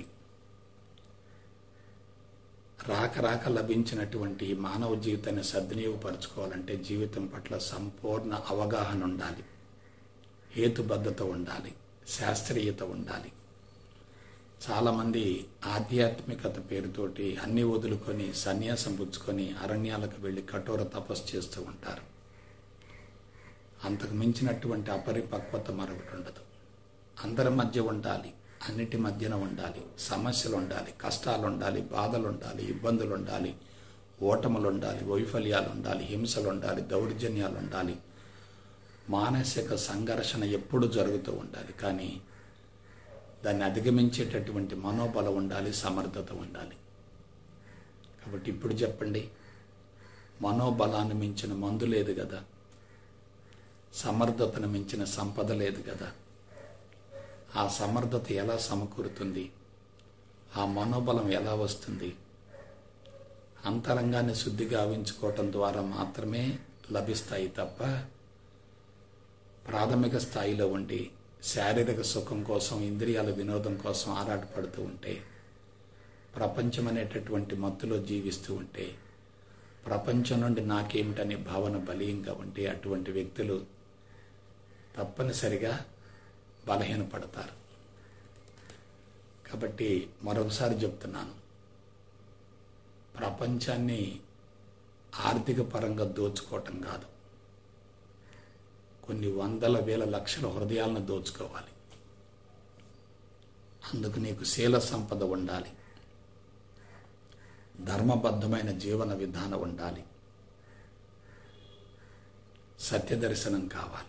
[SPEAKER 1] రాక రాక లభించినటువంటి మానవ జీవితాన్ని సద్వినియోగపరచుకోవాలంటే జీవితం పట్ల సంపూర్ణ అవగాహన ఉండాలి హేతుబద్ధత ఉండాలి శాస్త్రీయత ఉండాలి చాలామంది ఆధ్యాత్మికత పేరుతోటి అన్ని వదులుకొని సన్యాసం పుచ్చుకొని అరణ్యాలకు వెళ్ళి కఠోర తపస్సు చేస్తూ ఉంటారు అంతకు మించినటువంటి అపరిపక్వత మరొకటి ఉండదు అందరి మధ్య ఉండాలి అన్నిటి మధ్యన ఉండాలి సమస్యలు ఉండాలి కష్టాలు ఉండాలి బాధలు ఉండాలి ఇబ్బందులు ఉండాలి ఓటములు ఉండాలి వైఫల్యాలు ఉండాలి హింసలు ఉండాలి దౌర్జన్యాలు ఉండాలి మానసిక సంఘర్షణ ఎప్పుడు జరుగుతూ ఉండాలి కానీ దాన్ని అధిగమించేటటువంటి మనోబలం ఉండాలి సమర్థత ఉండాలి కాబట్టి ఇప్పుడు చెప్పండి మనోబలాన్ని మించిన మందు లేదు కదా సమర్థతను మించిన సంపద లేదు కదా ఆ సమర్థత ఎలా సమకూరుతుంది ఆ మనోబలం ఎలా వస్తుంది అంతరంగాన్ని శుద్ధి గావించుకోవటం ద్వారా మాత్రమే లభిస్తాయి తప్ప ప్రాథమిక స్థాయిలో ఉండి శారీరక సుఖం కోసం ఇంద్రియాల వినోదం కోసం ఆరాటపడుతూ ఉంటే ప్రపంచం అనేటటువంటి మత్తులో జీవిస్తూ ఉంటే ప్రపంచం నుండి నాకేమిటనే భావన బలీయంగా ఉంటే అటువంటి వ్యక్తులు తప్పనిసరిగా బలహీనపడతారు కాబట్టి మరొకసారి చెప్తున్నాను ప్రపంచాన్ని ఆర్థిక పరంగా దోచుకోవటం కాదు కొన్ని వందల వేల లక్షల హృదయాలను దోచుకోవాలి అందుకు నీకు శీల సంపద ఉండాలి ధర్మబద్ధమైన జీవన విధానం ఉండాలి సత్యదర్శనం కావాలి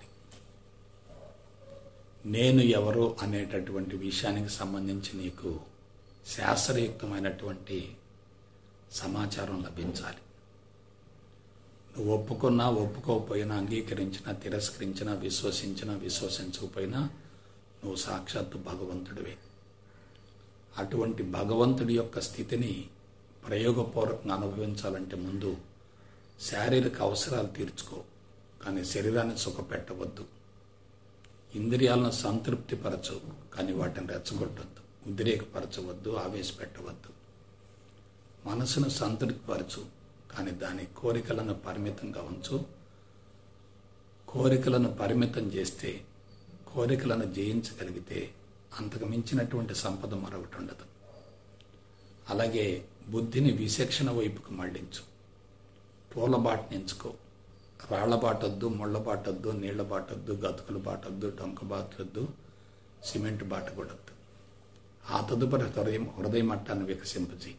[SPEAKER 1] నేను ఎవరు అనేటటువంటి విషయానికి సంబంధించి నీకు శాస్త్రయుక్తమైనటువంటి సమాచారం లభించాలి నువ్వు ఒప్పుకున్నా ఒప్పుకోకపోయినా అంగీకరించినా తిరస్కరించినా విశ్వసించినా విశ్వసించకపోయినా నువ్వు సాక్షాత్తు భగవంతుడివే అటువంటి భగవంతుడి యొక్క స్థితిని ప్రయోగపూర్వకంగా అనుభవించాలంటే ముందు శారీరక అవసరాలు తీర్చుకో కానీ శరీరాన్ని సుఖపెట్టవద్దు ఇంద్రియాలను సంతృప్తిపరచు కానీ వాటిని రెచ్చగొట్టవద్దు ఉద్రేకపరచవద్దు ఆవేశపెట్టవద్దు మనసును సంతృప్తిపరచు కానీ దాని కోరికలను పరిమితంగా ఉంచు కోరికలను పరిమితం చేస్తే కోరికలను జయించగలిగితే అంతకు మించినటువంటి సంపద మరొకటి ఉండదు అలాగే బుద్ధిని విశిక్షణ వైపుకు మళ్లించు పూల బాటను ఎంచుకో రాళ్ల బాటొద్దు ముళ్ళ బాటొద్దు నీళ్ల బాటొద్దు గతుకుల బాటొద్దు డొంక బాటొద్దు సిమెంట్ బాట కూడద్దు ఆ తదుపరి హృదయం హృదయ మట్టాన్ని వికసింపజేయి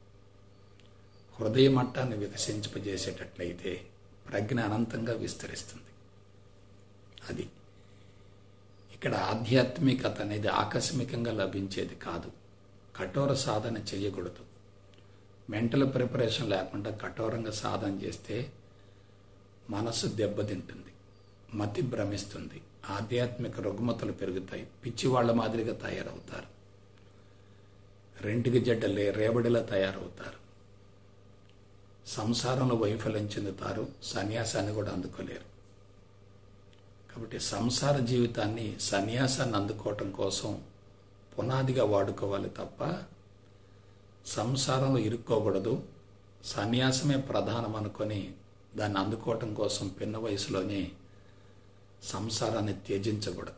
[SPEAKER 1] హృదయ మట్టాన్ని వికసింపజేసేటట్లయితే ప్రజ్ఞ అనంతంగా విస్తరిస్తుంది అది ఇక్కడ ఆధ్యాత్మికత అనేది ఆకస్మికంగా లభించేది కాదు కఠోర సాధన చేయకూడదు మెంటల్ ప్రిపరేషన్ లేకుండా కఠోరంగా సాధన చేస్తే మనసు దెబ్బతింటుంది మతి భ్రమిస్తుంది ఆధ్యాత్మిక రుగ్మతలు పెరుగుతాయి పిచ్చి వాళ్ళ మాదిరిగా తయారవుతారు రెంటికి జడ్డలే రేబడిలా తయారవుతారు సంసారంలో వైఫల్యం చెందుతారు సన్యాసాన్ని కూడా అందుకోలేరు కాబట్టి సంసార జీవితాన్ని సన్యాసాన్ని అందుకోవటం కోసం పునాదిగా వాడుకోవాలి తప్ప సంసారంలో ఇరుక్కోకూడదు సన్యాసమే ప్రధానం అనుకొని దాన్ని అందుకోవటం కోసం పిన్న వయసులోనే సంసారాన్ని త్యజించకూడదు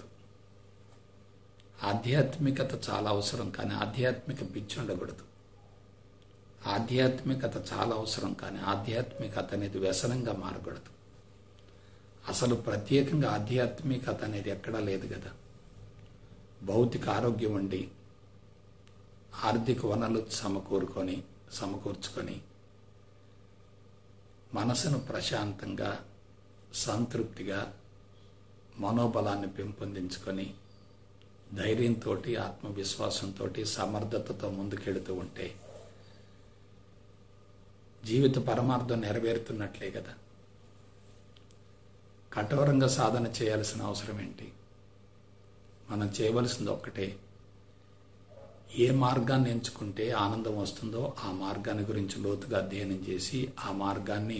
[SPEAKER 1] ఆధ్యాత్మికత చాలా అవసరం కానీ ఆధ్యాత్మిక పిచ్చి ఉండకూడదు ఆధ్యాత్మికత చాలా అవసరం కానీ ఆధ్యాత్మికత అనేది వ్యసనంగా మారకూడదు అసలు ఆర్థిక వనరులు సమకూరుకొని సమకూర్చుకొని మనసును ప్రశాంతంగా సంతృప్తిగా మనోబలాన్ని పెంపొందించుకొని ధైర్యంతో ఆత్మవిశ్వాసంతో సమర్థతతో ముందుకెడుతూ ఉంటే జీవిత పరమార్థం నెరవేరుతున్నట్లే కదా కఠోరంగా సాధన చేయాల్సిన అవసరం ఏంటి మనం చేయవలసింది ఒక్కటే ఏ మార్గాన్ని ఎంచుకుంటే ఆనందం వస్తుందో ఆ మార్గాన్ని గురించి లోతుగా అధ్యయనం చేసి ఆ మార్గాన్ని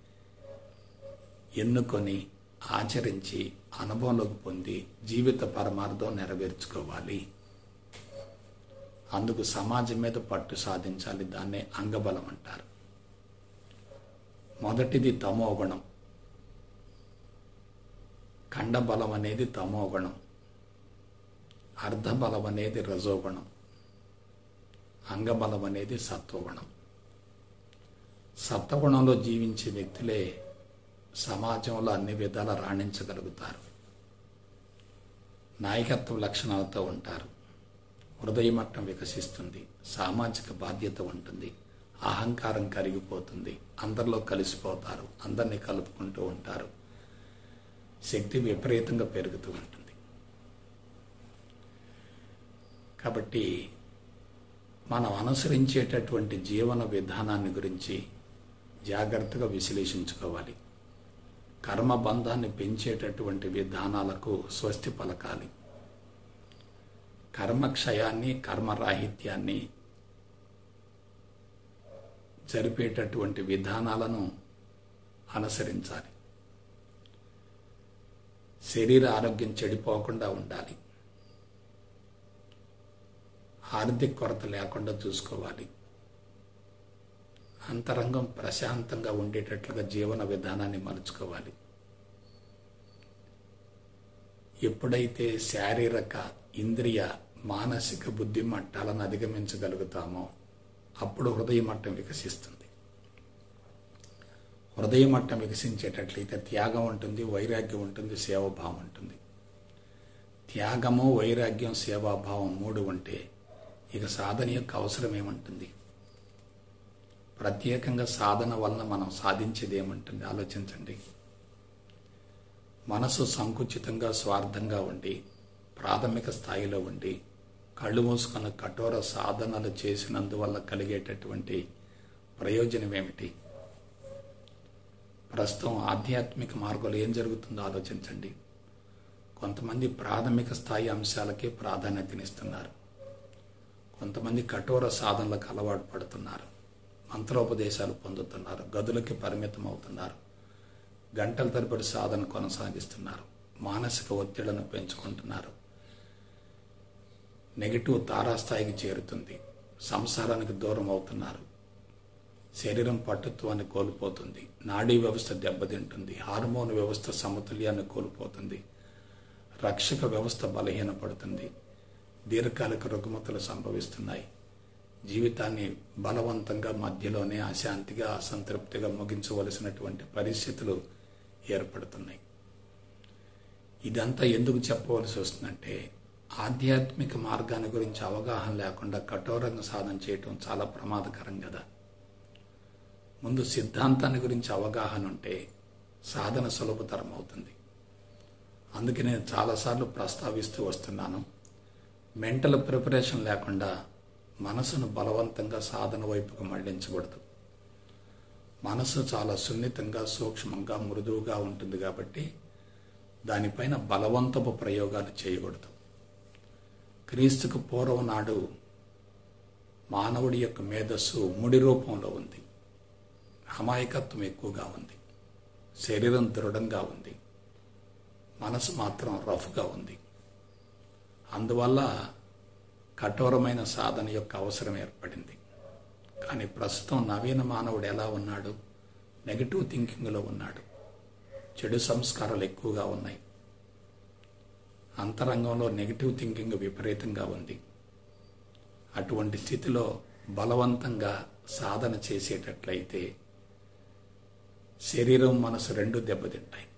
[SPEAKER 1] ఎన్నుకొని ఆచరించి అనుభవంలోకి పొంది జీవిత పరమార్థం నెరవేర్చుకోవాలి అందుకు సమాజం మీద పట్టు సాధించాలి దాన్నే అంగబలం అంటారు మొదటిది తమోగుణం ఖండబలం అనేది తమోగుణం అర్ధబలం అనేది రజోగుణం అంగబలం అనేది సత్వగుణం సత్వగుణంలో జీవించే వ్యక్తులే సమాజంలో అన్ని విధాల రాణించగలుగుతారు నాయకత్వ లక్షణాలతో ఉంటారు హృదయ మట్టం వికసిస్తుంది సామాజిక బాధ్యత ఉంటుంది అహంకారం కరిగిపోతుంది అందరిలో కలిసిపోతారు అందరినీ కలుపుకుంటూ ఉంటారు శక్తి విపరీతంగా పెరుగుతూ ఉంటుంది కాబట్టి మనం అనుసరించేటటువంటి జీవన విధానాన్ని గురించి జాగ్రత్తగా విశ్లేషించుకోవాలి కర్మ బంధాన్ని పెంచేటటువంటి విధానాలకు స్వస్తి పలకాలి కర్మక్షయాన్ని కర్మరాహిత్యాన్ని జరిపేటటువంటి విధానాలను అనుసరించాలి శరీర ఆరోగ్యం చెడిపోకుండా ఉండాలి ఆర్థిక కొరత లేకుండా చూసుకోవాలి అంతరంగం ప్రశాంతంగా ఉండేటట్లుగా జీవన విధానాన్ని మలుచుకోవాలి ఎప్పుడైతే శారీరక ఇంద్రియ మానసిక బుద్ధి మట్టాలను అధిగమించగలుగుతామో అప్పుడు హృదయ మట్టం వికసిస్తుంది హృదయ మట్టం వికసించేటట్లయితే త్యాగం ఉంటుంది వైరాగ్యం ఉంటుంది సేవాభావం ఉంటుంది త్యాగము వైరాగ్యం సేవాభావం మూడు ఉంటే ఇక సాధన యొక్క అవసరం ఏమంటుంది ప్రత్యేకంగా సాధన వలన మనం సాధించేది ఏమంటుంది ఆలోచించండి మనసు సంకుచితంగా స్వార్థంగా ఉండి ప్రాథమిక స్థాయిలో ఉండి కళ్ళు మూసుకున్న కఠోర సాధనలు చేసినందువల్ల కలిగేటటువంటి ప్రయోజనం ఏమిటి ప్రస్తుతం ఆధ్యాత్మిక మార్గంలో ఏం జరుగుతుందో ఆలోచించండి కొంతమంది ప్రాథమిక స్థాయి అంశాలకే ప్రాధాన్యతనిస్తున్నారు కొంతమంది కఠోర సాధనలకు అలవాటు పడుతున్నారు మంత్రోపదేశాలు పొందుతున్నారు గదులకి పరిమితం అవుతున్నారు గంటల తరబడి సాధన కొనసాగిస్తున్నారు మానసిక ఒత్తిళ్లను పెంచుకుంటున్నారు నెగిటివ్ తారాస్థాయికి చేరుతుంది సంసారానికి దూరం అవుతున్నారు శరీరం పట్టుత్వాన్ని కోల్పోతుంది నాడీ వ్యవస్థ దెబ్బతింటుంది హార్మోన్ వ్యవస్థ సమతుల్యాన్ని కోల్పోతుంది రక్షక వ్యవస్థ బలహీనపడుతుంది దీర్ఘకాలిక రుగ్మతలు సంభవిస్తున్నాయి జీవితాన్ని బలవంతంగా మధ్యలోనే అశాంతిగా అసంతృప్తిగా ముగించవలసినటువంటి పరిస్థితులు ఏర్పడుతున్నాయి ఇదంతా ఎందుకు చెప్పవలసి వస్తుందంటే ఆధ్యాత్మిక మార్గాన్ని గురించి అవగాహన లేకుండా కఠోరంగా సాధన చేయటం చాలా ప్రమాదకరం కదా ముందు సిద్ధాంతాన్ని గురించి అవగాహన ఉంటే సాధన సులభతరం అవుతుంది అందుకే నేను చాలాసార్లు ప్రస్తావిస్తూ వస్తున్నాను మెంటల్ ప్రిపరేషన్ లేకుండా మనసును బలవంతంగా సాధన వైపుకు మళ్లించకూడదు మనసు చాలా సున్నితంగా సూక్ష్మంగా మృదువుగా ఉంటుంది కాబట్టి దానిపైన బలవంతపు ప్రయోగాలు చేయకూడదు క్రీస్తుకు పూర్వం నాడు మానవుడి యొక్క మేధస్సు ముడి రూపంలో ఉంది అమాయకత్వం ఎక్కువగా ఉంది శరీరం దృఢంగా ఉంది మనసు మాత్రం రఫ్గా ఉంది అందువల్ల కఠోరమైన సాధన యొక్క అవసరం ఏర్పడింది కానీ ప్రస్తుతం నవీన మానవుడు ఎలా ఉన్నాడు నెగటివ్ థింకింగ్లో ఉన్నాడు చెడు సంస్కారాలు ఎక్కువగా ఉన్నాయి అంతరంగంలో నెగటివ్ థింకింగ్ విపరీతంగా ఉంది అటువంటి స్థితిలో బలవంతంగా సాధన చేసేటట్లయితే శరీరం మనసు రెండు దెబ్బతింటాయి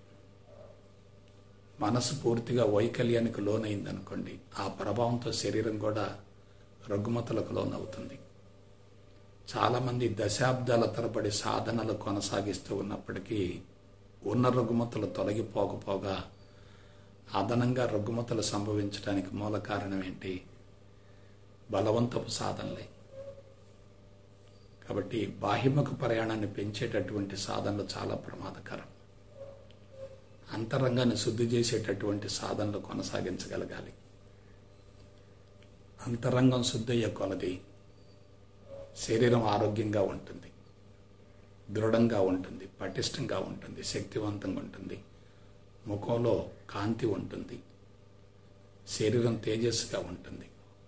[SPEAKER 1] మనసు పూర్తిగా వైకల్యానికి లోనైందనుకోండి ఆ ప్రభావంతో శరీరం కూడా రుగ్మతలకు లోనవుతుంది చాలామంది దశాబ్దాల తరబడి సాధనలు కొనసాగిస్తూ ఉన్నప్పటికీ ఉన్న రుగ్మతలు తొలగిపోకపోగా అదనంగా రుగ్మతలు సంభవించడానికి మూల కారణం ఏంటి బలవంతపు సాధనలే కాబట్టి బాహ్యముఖ ప్రయాణాన్ని పెంచేటటువంటి సాధనలు చాలా ప్రమాదకరం అంతరంగాన్ని శుద్ధి చేసేటటువంటి సాధనలు కొనసాగించగలగాలి అంతరంగం శుద్ధి అయ్యే కొలది శరీరం ఆరోగ్యంగా ఉంటుంది దృఢంగా ఉంటుంది పటిష్టంగా ఉంటుంది శక్తివంతంగా ఉంటుంది ముఖంలో కాంతి ఉంటుంది శరీరం తేజస్సుగా ఉంటుంది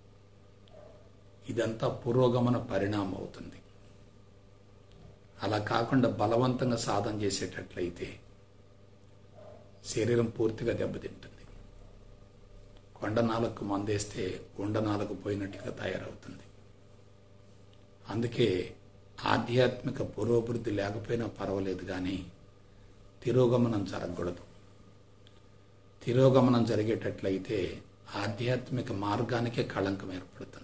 [SPEAKER 1] ఇదంతా పురోగమన పరిణామం అవుతుంది అలా కాకుండా బలవంతంగా సాధన చేసేటట్లయితే శరీరం పూర్తిగా దెబ్బతింటుంది కొండ నాలకు మందేస్తే ఉండ నాలకు పోయినట్లుగా తయారవుతుంది అందుకే ఆధ్యాత్మిక పురోభివృద్ధి లేకపోయినా పర్వాలేదు కానీ తిరోగమనం జరగకూడదు తిరోగమనం జరిగేటట్లయితే ఆధ్యాత్మిక మార్గానికే కళంకం ఏర్పడుతుంది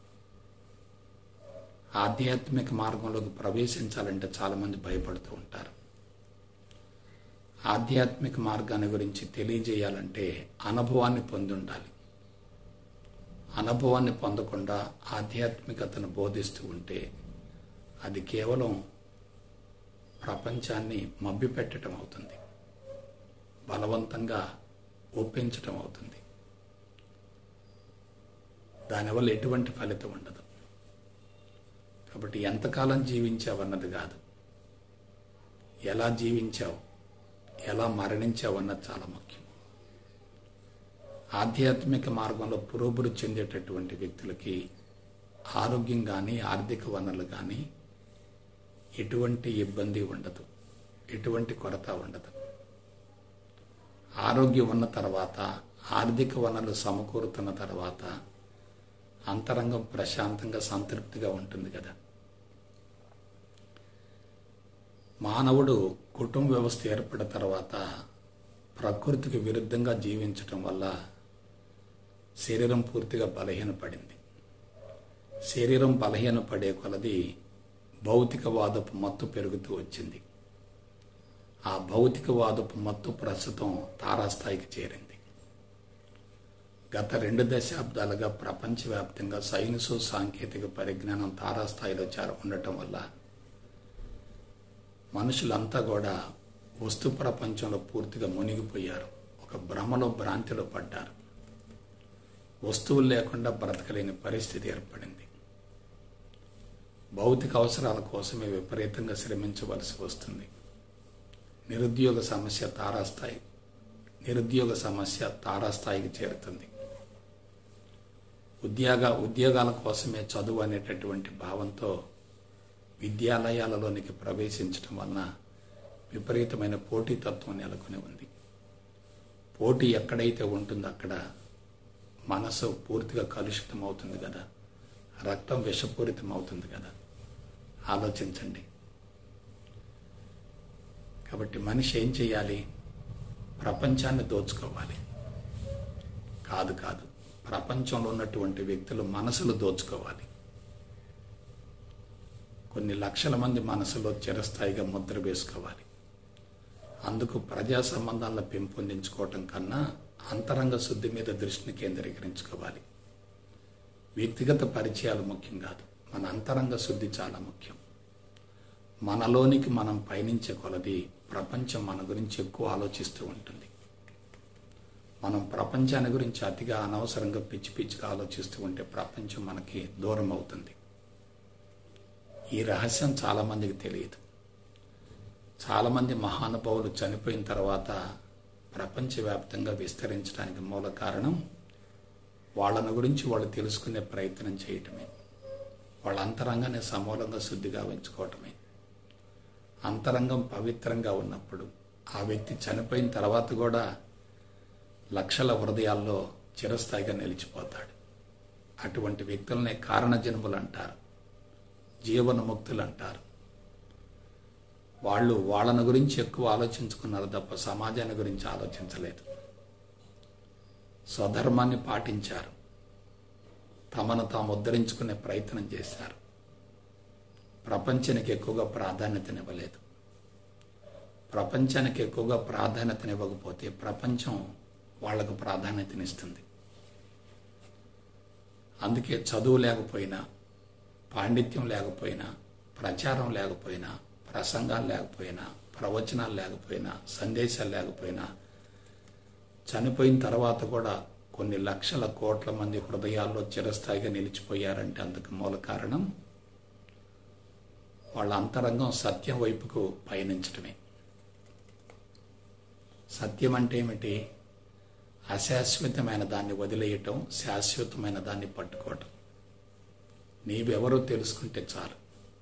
[SPEAKER 1] ఆధ్యాత్మిక మార్గంలోకి ప్రవేశించాలంటే చాలామంది భయపడుతూ ఉంటారు ఆధ్యాత్మిక మార్గాన్ని గురించి తెలియజేయాలంటే అనుభవాన్ని పొంది ఉండాలి అనుభవాన్ని పొందకుండా ఆధ్యాత్మికతను బోధిస్తూ ఉంటే అది కేవలం ప్రపంచాన్ని మభ్యపెట్టడం అవుతుంది బలవంతంగా ఒప్పించటం అవుతుంది దానివల్ల ఎటువంటి ఫలితం ఉండదు కాబట్టి ఎంతకాలం జీవించావన్నది కాదు ఎలా జీవించావు ఎలా మరణించావు అన్నది చాలా ముఖ్యం ఆధ్యాత్మిక మార్గంలో పురోభివృద్ధి చెందేటటువంటి వ్యక్తులకి ఆరోగ్యం కానీ ఆర్థిక వనరులు కానీ ఎటువంటి ఇబ్బంది ఉండదు ఎటువంటి కొరత ఉండదు ఆరోగ్యం ఉన్న తర్వాత ఆర్థిక వనరులు సమకూరుతున్న తర్వాత అంతరంగం ప్రశాంతంగా సంతృప్తిగా ఉంటుంది కదా మానవుడు కుటుంబ వ్యవస్థ ఏర్పడిన తర్వాత ప్రకృతికి విరుద్ధంగా జీవించటం వల్ల శరీరం పూర్తిగా బలహీనపడింది శరీరం బలహీనపడే కొలది భౌతికవాదపు మత్తు పెరుగుతూ వచ్చింది ఆ భౌతికవాదపు మత్తు ప్రస్తుతం తారాస్థాయికి చేరింది గత రెండు దశాబ్దాలుగా ప్రపంచవ్యాప్తంగా సైన్సు సాంకేతిక పరిజ్ఞానం తారాస్థాయిలో చేర ఉండటం వల్ల మనుషులంతా కూడా వస్తు ప్రపంచంలో పూర్తిగా మునిగిపోయారు ఒక భ్రమలో భ్రాంతిలో పడ్డారు వస్తువులు లేకుండా బ్రతకలేని పరిస్థితి ఏర్పడింది భౌతిక అవసరాల కోసమే విపరీతంగా శ్రమించవలసి వస్తుంది నిరుద్యోగ సమస్య తారాస్థాయి నిరుద్యోగ సమస్య తారాస్థాయికి చేరుతుంది ఉద్యోగ ఉద్యోగాల కోసమే చదువు అనేటటువంటి భావంతో విద్యాలయాలలోనికి ప్రవేశించడం వలన విపరీతమైన పోటీతత్వం నెలకొని ఉంది పోటీ ఎక్కడైతే ఉంటుందో అక్కడ మనసు పూర్తిగా కలుషితం అవుతుంది కదా రక్తం విషపూరితం అవుతుంది కదా ఆలోచించండి కాబట్టి మనిషి ఏం చేయాలి ప్రపంచాన్ని దోచుకోవాలి కాదు కాదు ప్రపంచంలో ఉన్నటువంటి వ్యక్తులు మనసులు దోచుకోవాలి కొన్ని లక్షల మంది మనసులో చిరస్థాయిగా ముద్ర వేసుకోవాలి అందుకు ప్రజా సంబంధాలను పెంపొందించుకోవటం కన్నా అంతరంగ శుద్ధి మీద దృష్టిని కేంద్రీకరించుకోవాలి వ్యక్తిగత పరిచయాలు ముఖ్యం కాదు మన అంతరంగ శుద్ధి చాలా ముఖ్యం మనలోనికి మనం పయనించే కొలది ప్రపంచం మన గురించి ఎక్కువ ఆలోచిస్తూ ఉంటుంది మనం ప్రపంచాన్ని గురించి అతిగా అనవసరంగా పిచ్చి పిచ్చిగా ఆలోచిస్తూ ఉంటే ప్రపంచం మనకి దూరం అవుతుంది ఈ రహస్యం చాలామందికి తెలియదు చాలామంది మహానుభావులు చనిపోయిన తర్వాత ప్రపంచవ్యాప్తంగా విస్తరించడానికి మూల కారణం వాళ్ళని గురించి వాళ్ళు తెలుసుకునే ప్రయత్నం చేయటమే వాళ్ళ అంతరంగాన్ని సమూలంగా శుద్ధిగా ఉంచుకోవటమే అంతరంగం పవిత్రంగా ఉన్నప్పుడు ఆ వ్యక్తి చనిపోయిన తర్వాత కూడా లక్షల హృదయాల్లో చిరస్థాయిగా నిలిచిపోతాడు అటువంటి వ్యక్తులనే కారణ జన్ములు అంటారు జీవనముక్తులు అంటారు వాళ్ళు వాళ్ళని గురించి ఎక్కువ ఆలోచించుకున్నారు తప్ప సమాజాన్ని గురించి ఆలోచించలేదు స్వధర్మాన్ని పాటించారు తమను తాము ఉద్ధరించుకునే ప్రయత్నం చేశారు ప్రపంచానికి ఎక్కువగా ప్రాధాన్యతనివ్వలేదు ప్రపంచానికి ఎక్కువగా ప్రాధాన్యతనివ్వకపోతే ప్రపంచం వాళ్లకు ప్రాధాన్యతనిస్తుంది అందుకే చదువు లేకపోయినా పాండిత్యం లేకపోయినా ప్రచారం లేకపోయినా ప్రసంగాలు లేకపోయినా ప్రవచనాలు లేకపోయినా సందేశాలు లేకపోయినా చనిపోయిన తర్వాత కూడా కొన్ని లక్షల కోట్ల మంది హృదయాల్లో చిరస్థాయిగా నిలిచిపోయారంటే అందుకు మూల కారణం వాళ్ళ అంతరంగం సత్యం వైపుకు పయనించడమే సత్యం అంటే ఏమిటి అశాశ్వతమైన దాన్ని వదిలేయటం శాశ్వతమైన దాన్ని పట్టుకోవటం నీవెవరో తెలుసుకుంటే చాలు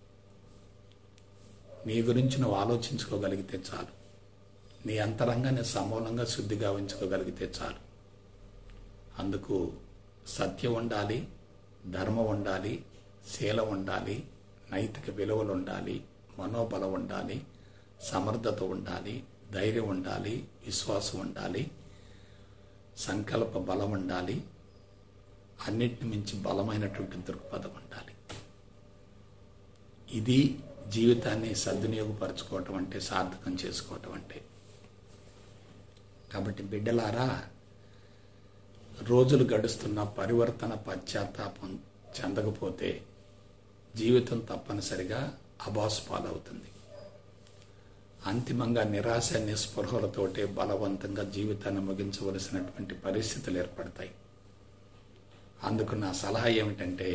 [SPEAKER 1] నీ గురించి నువ్వు ఆలోచించుకోగలిగితే చాలు నీ అంతరంగాన్ని సమూలంగా శుద్ధిగా ఉంచుకోగలిగితే చాలు అందుకు సత్యం ఉండాలి ధర్మం ఉండాలి శీలం ఉండాలి నైతిక విలువలు ఉండాలి మనోబలం ఉండాలి సమర్థత ఉండాలి ధైర్యం ఉండాలి విశ్వాసం ఉండాలి సంకల్ప బలం ఉండాలి అన్నిటిని మించి బలమైనటువంటి దృక్పథం ఉండాలి ఇది జీవితాన్ని సద్వినియోగపరచుకోవటం అంటే సార్థకం చేసుకోవటం అంటే కాబట్టి బిడ్డలారా రోజులు గడుస్తున్న పరివర్తన పశ్చాత్తాపం చెందకపోతే జీవితం తప్పనిసరిగా అబాసు పాలవుతుంది అంతిమంగా నిరాశ నిస్పృహలతోటే బలవంతంగా జీవితాన్ని ముగించవలసినటువంటి పరిస్థితులు ఏర్పడతాయి అందుకు నా సలహా ఏమిటంటే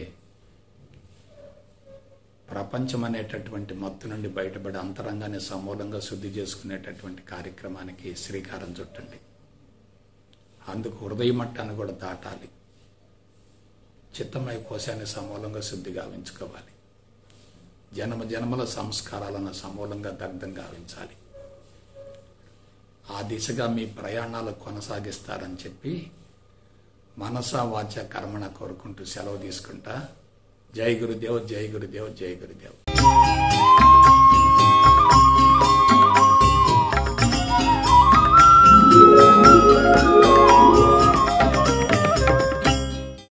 [SPEAKER 1] ప్రపంచం అనేటటువంటి మత్తు నుండి బయటపడి అంతరంగాన్ని సమూలంగా శుద్ధి చేసుకునేటటువంటి కార్యక్రమానికి శ్రీకారం చుట్టండి అందుకు హృదయ మట్టాన్ని కూడా దాటాలి చిత్తమయ కోశాన్ని సమూలంగా శుద్ధిగా ఉంచుకోవాలి జన్మ జన్మల సంస్కారాలను సమూలంగా దగ్ధం గావించాలి ఆ దిశగా మీ ప్రయాణాలు కొనసాగిస్తారని చెప్పి మనసా వాచ కర్మణ కోరుకుంటూ సెలవు తీసుకుంటా జై గురుదేవ్ జై గురుదేవ్ జై గురుదేవ్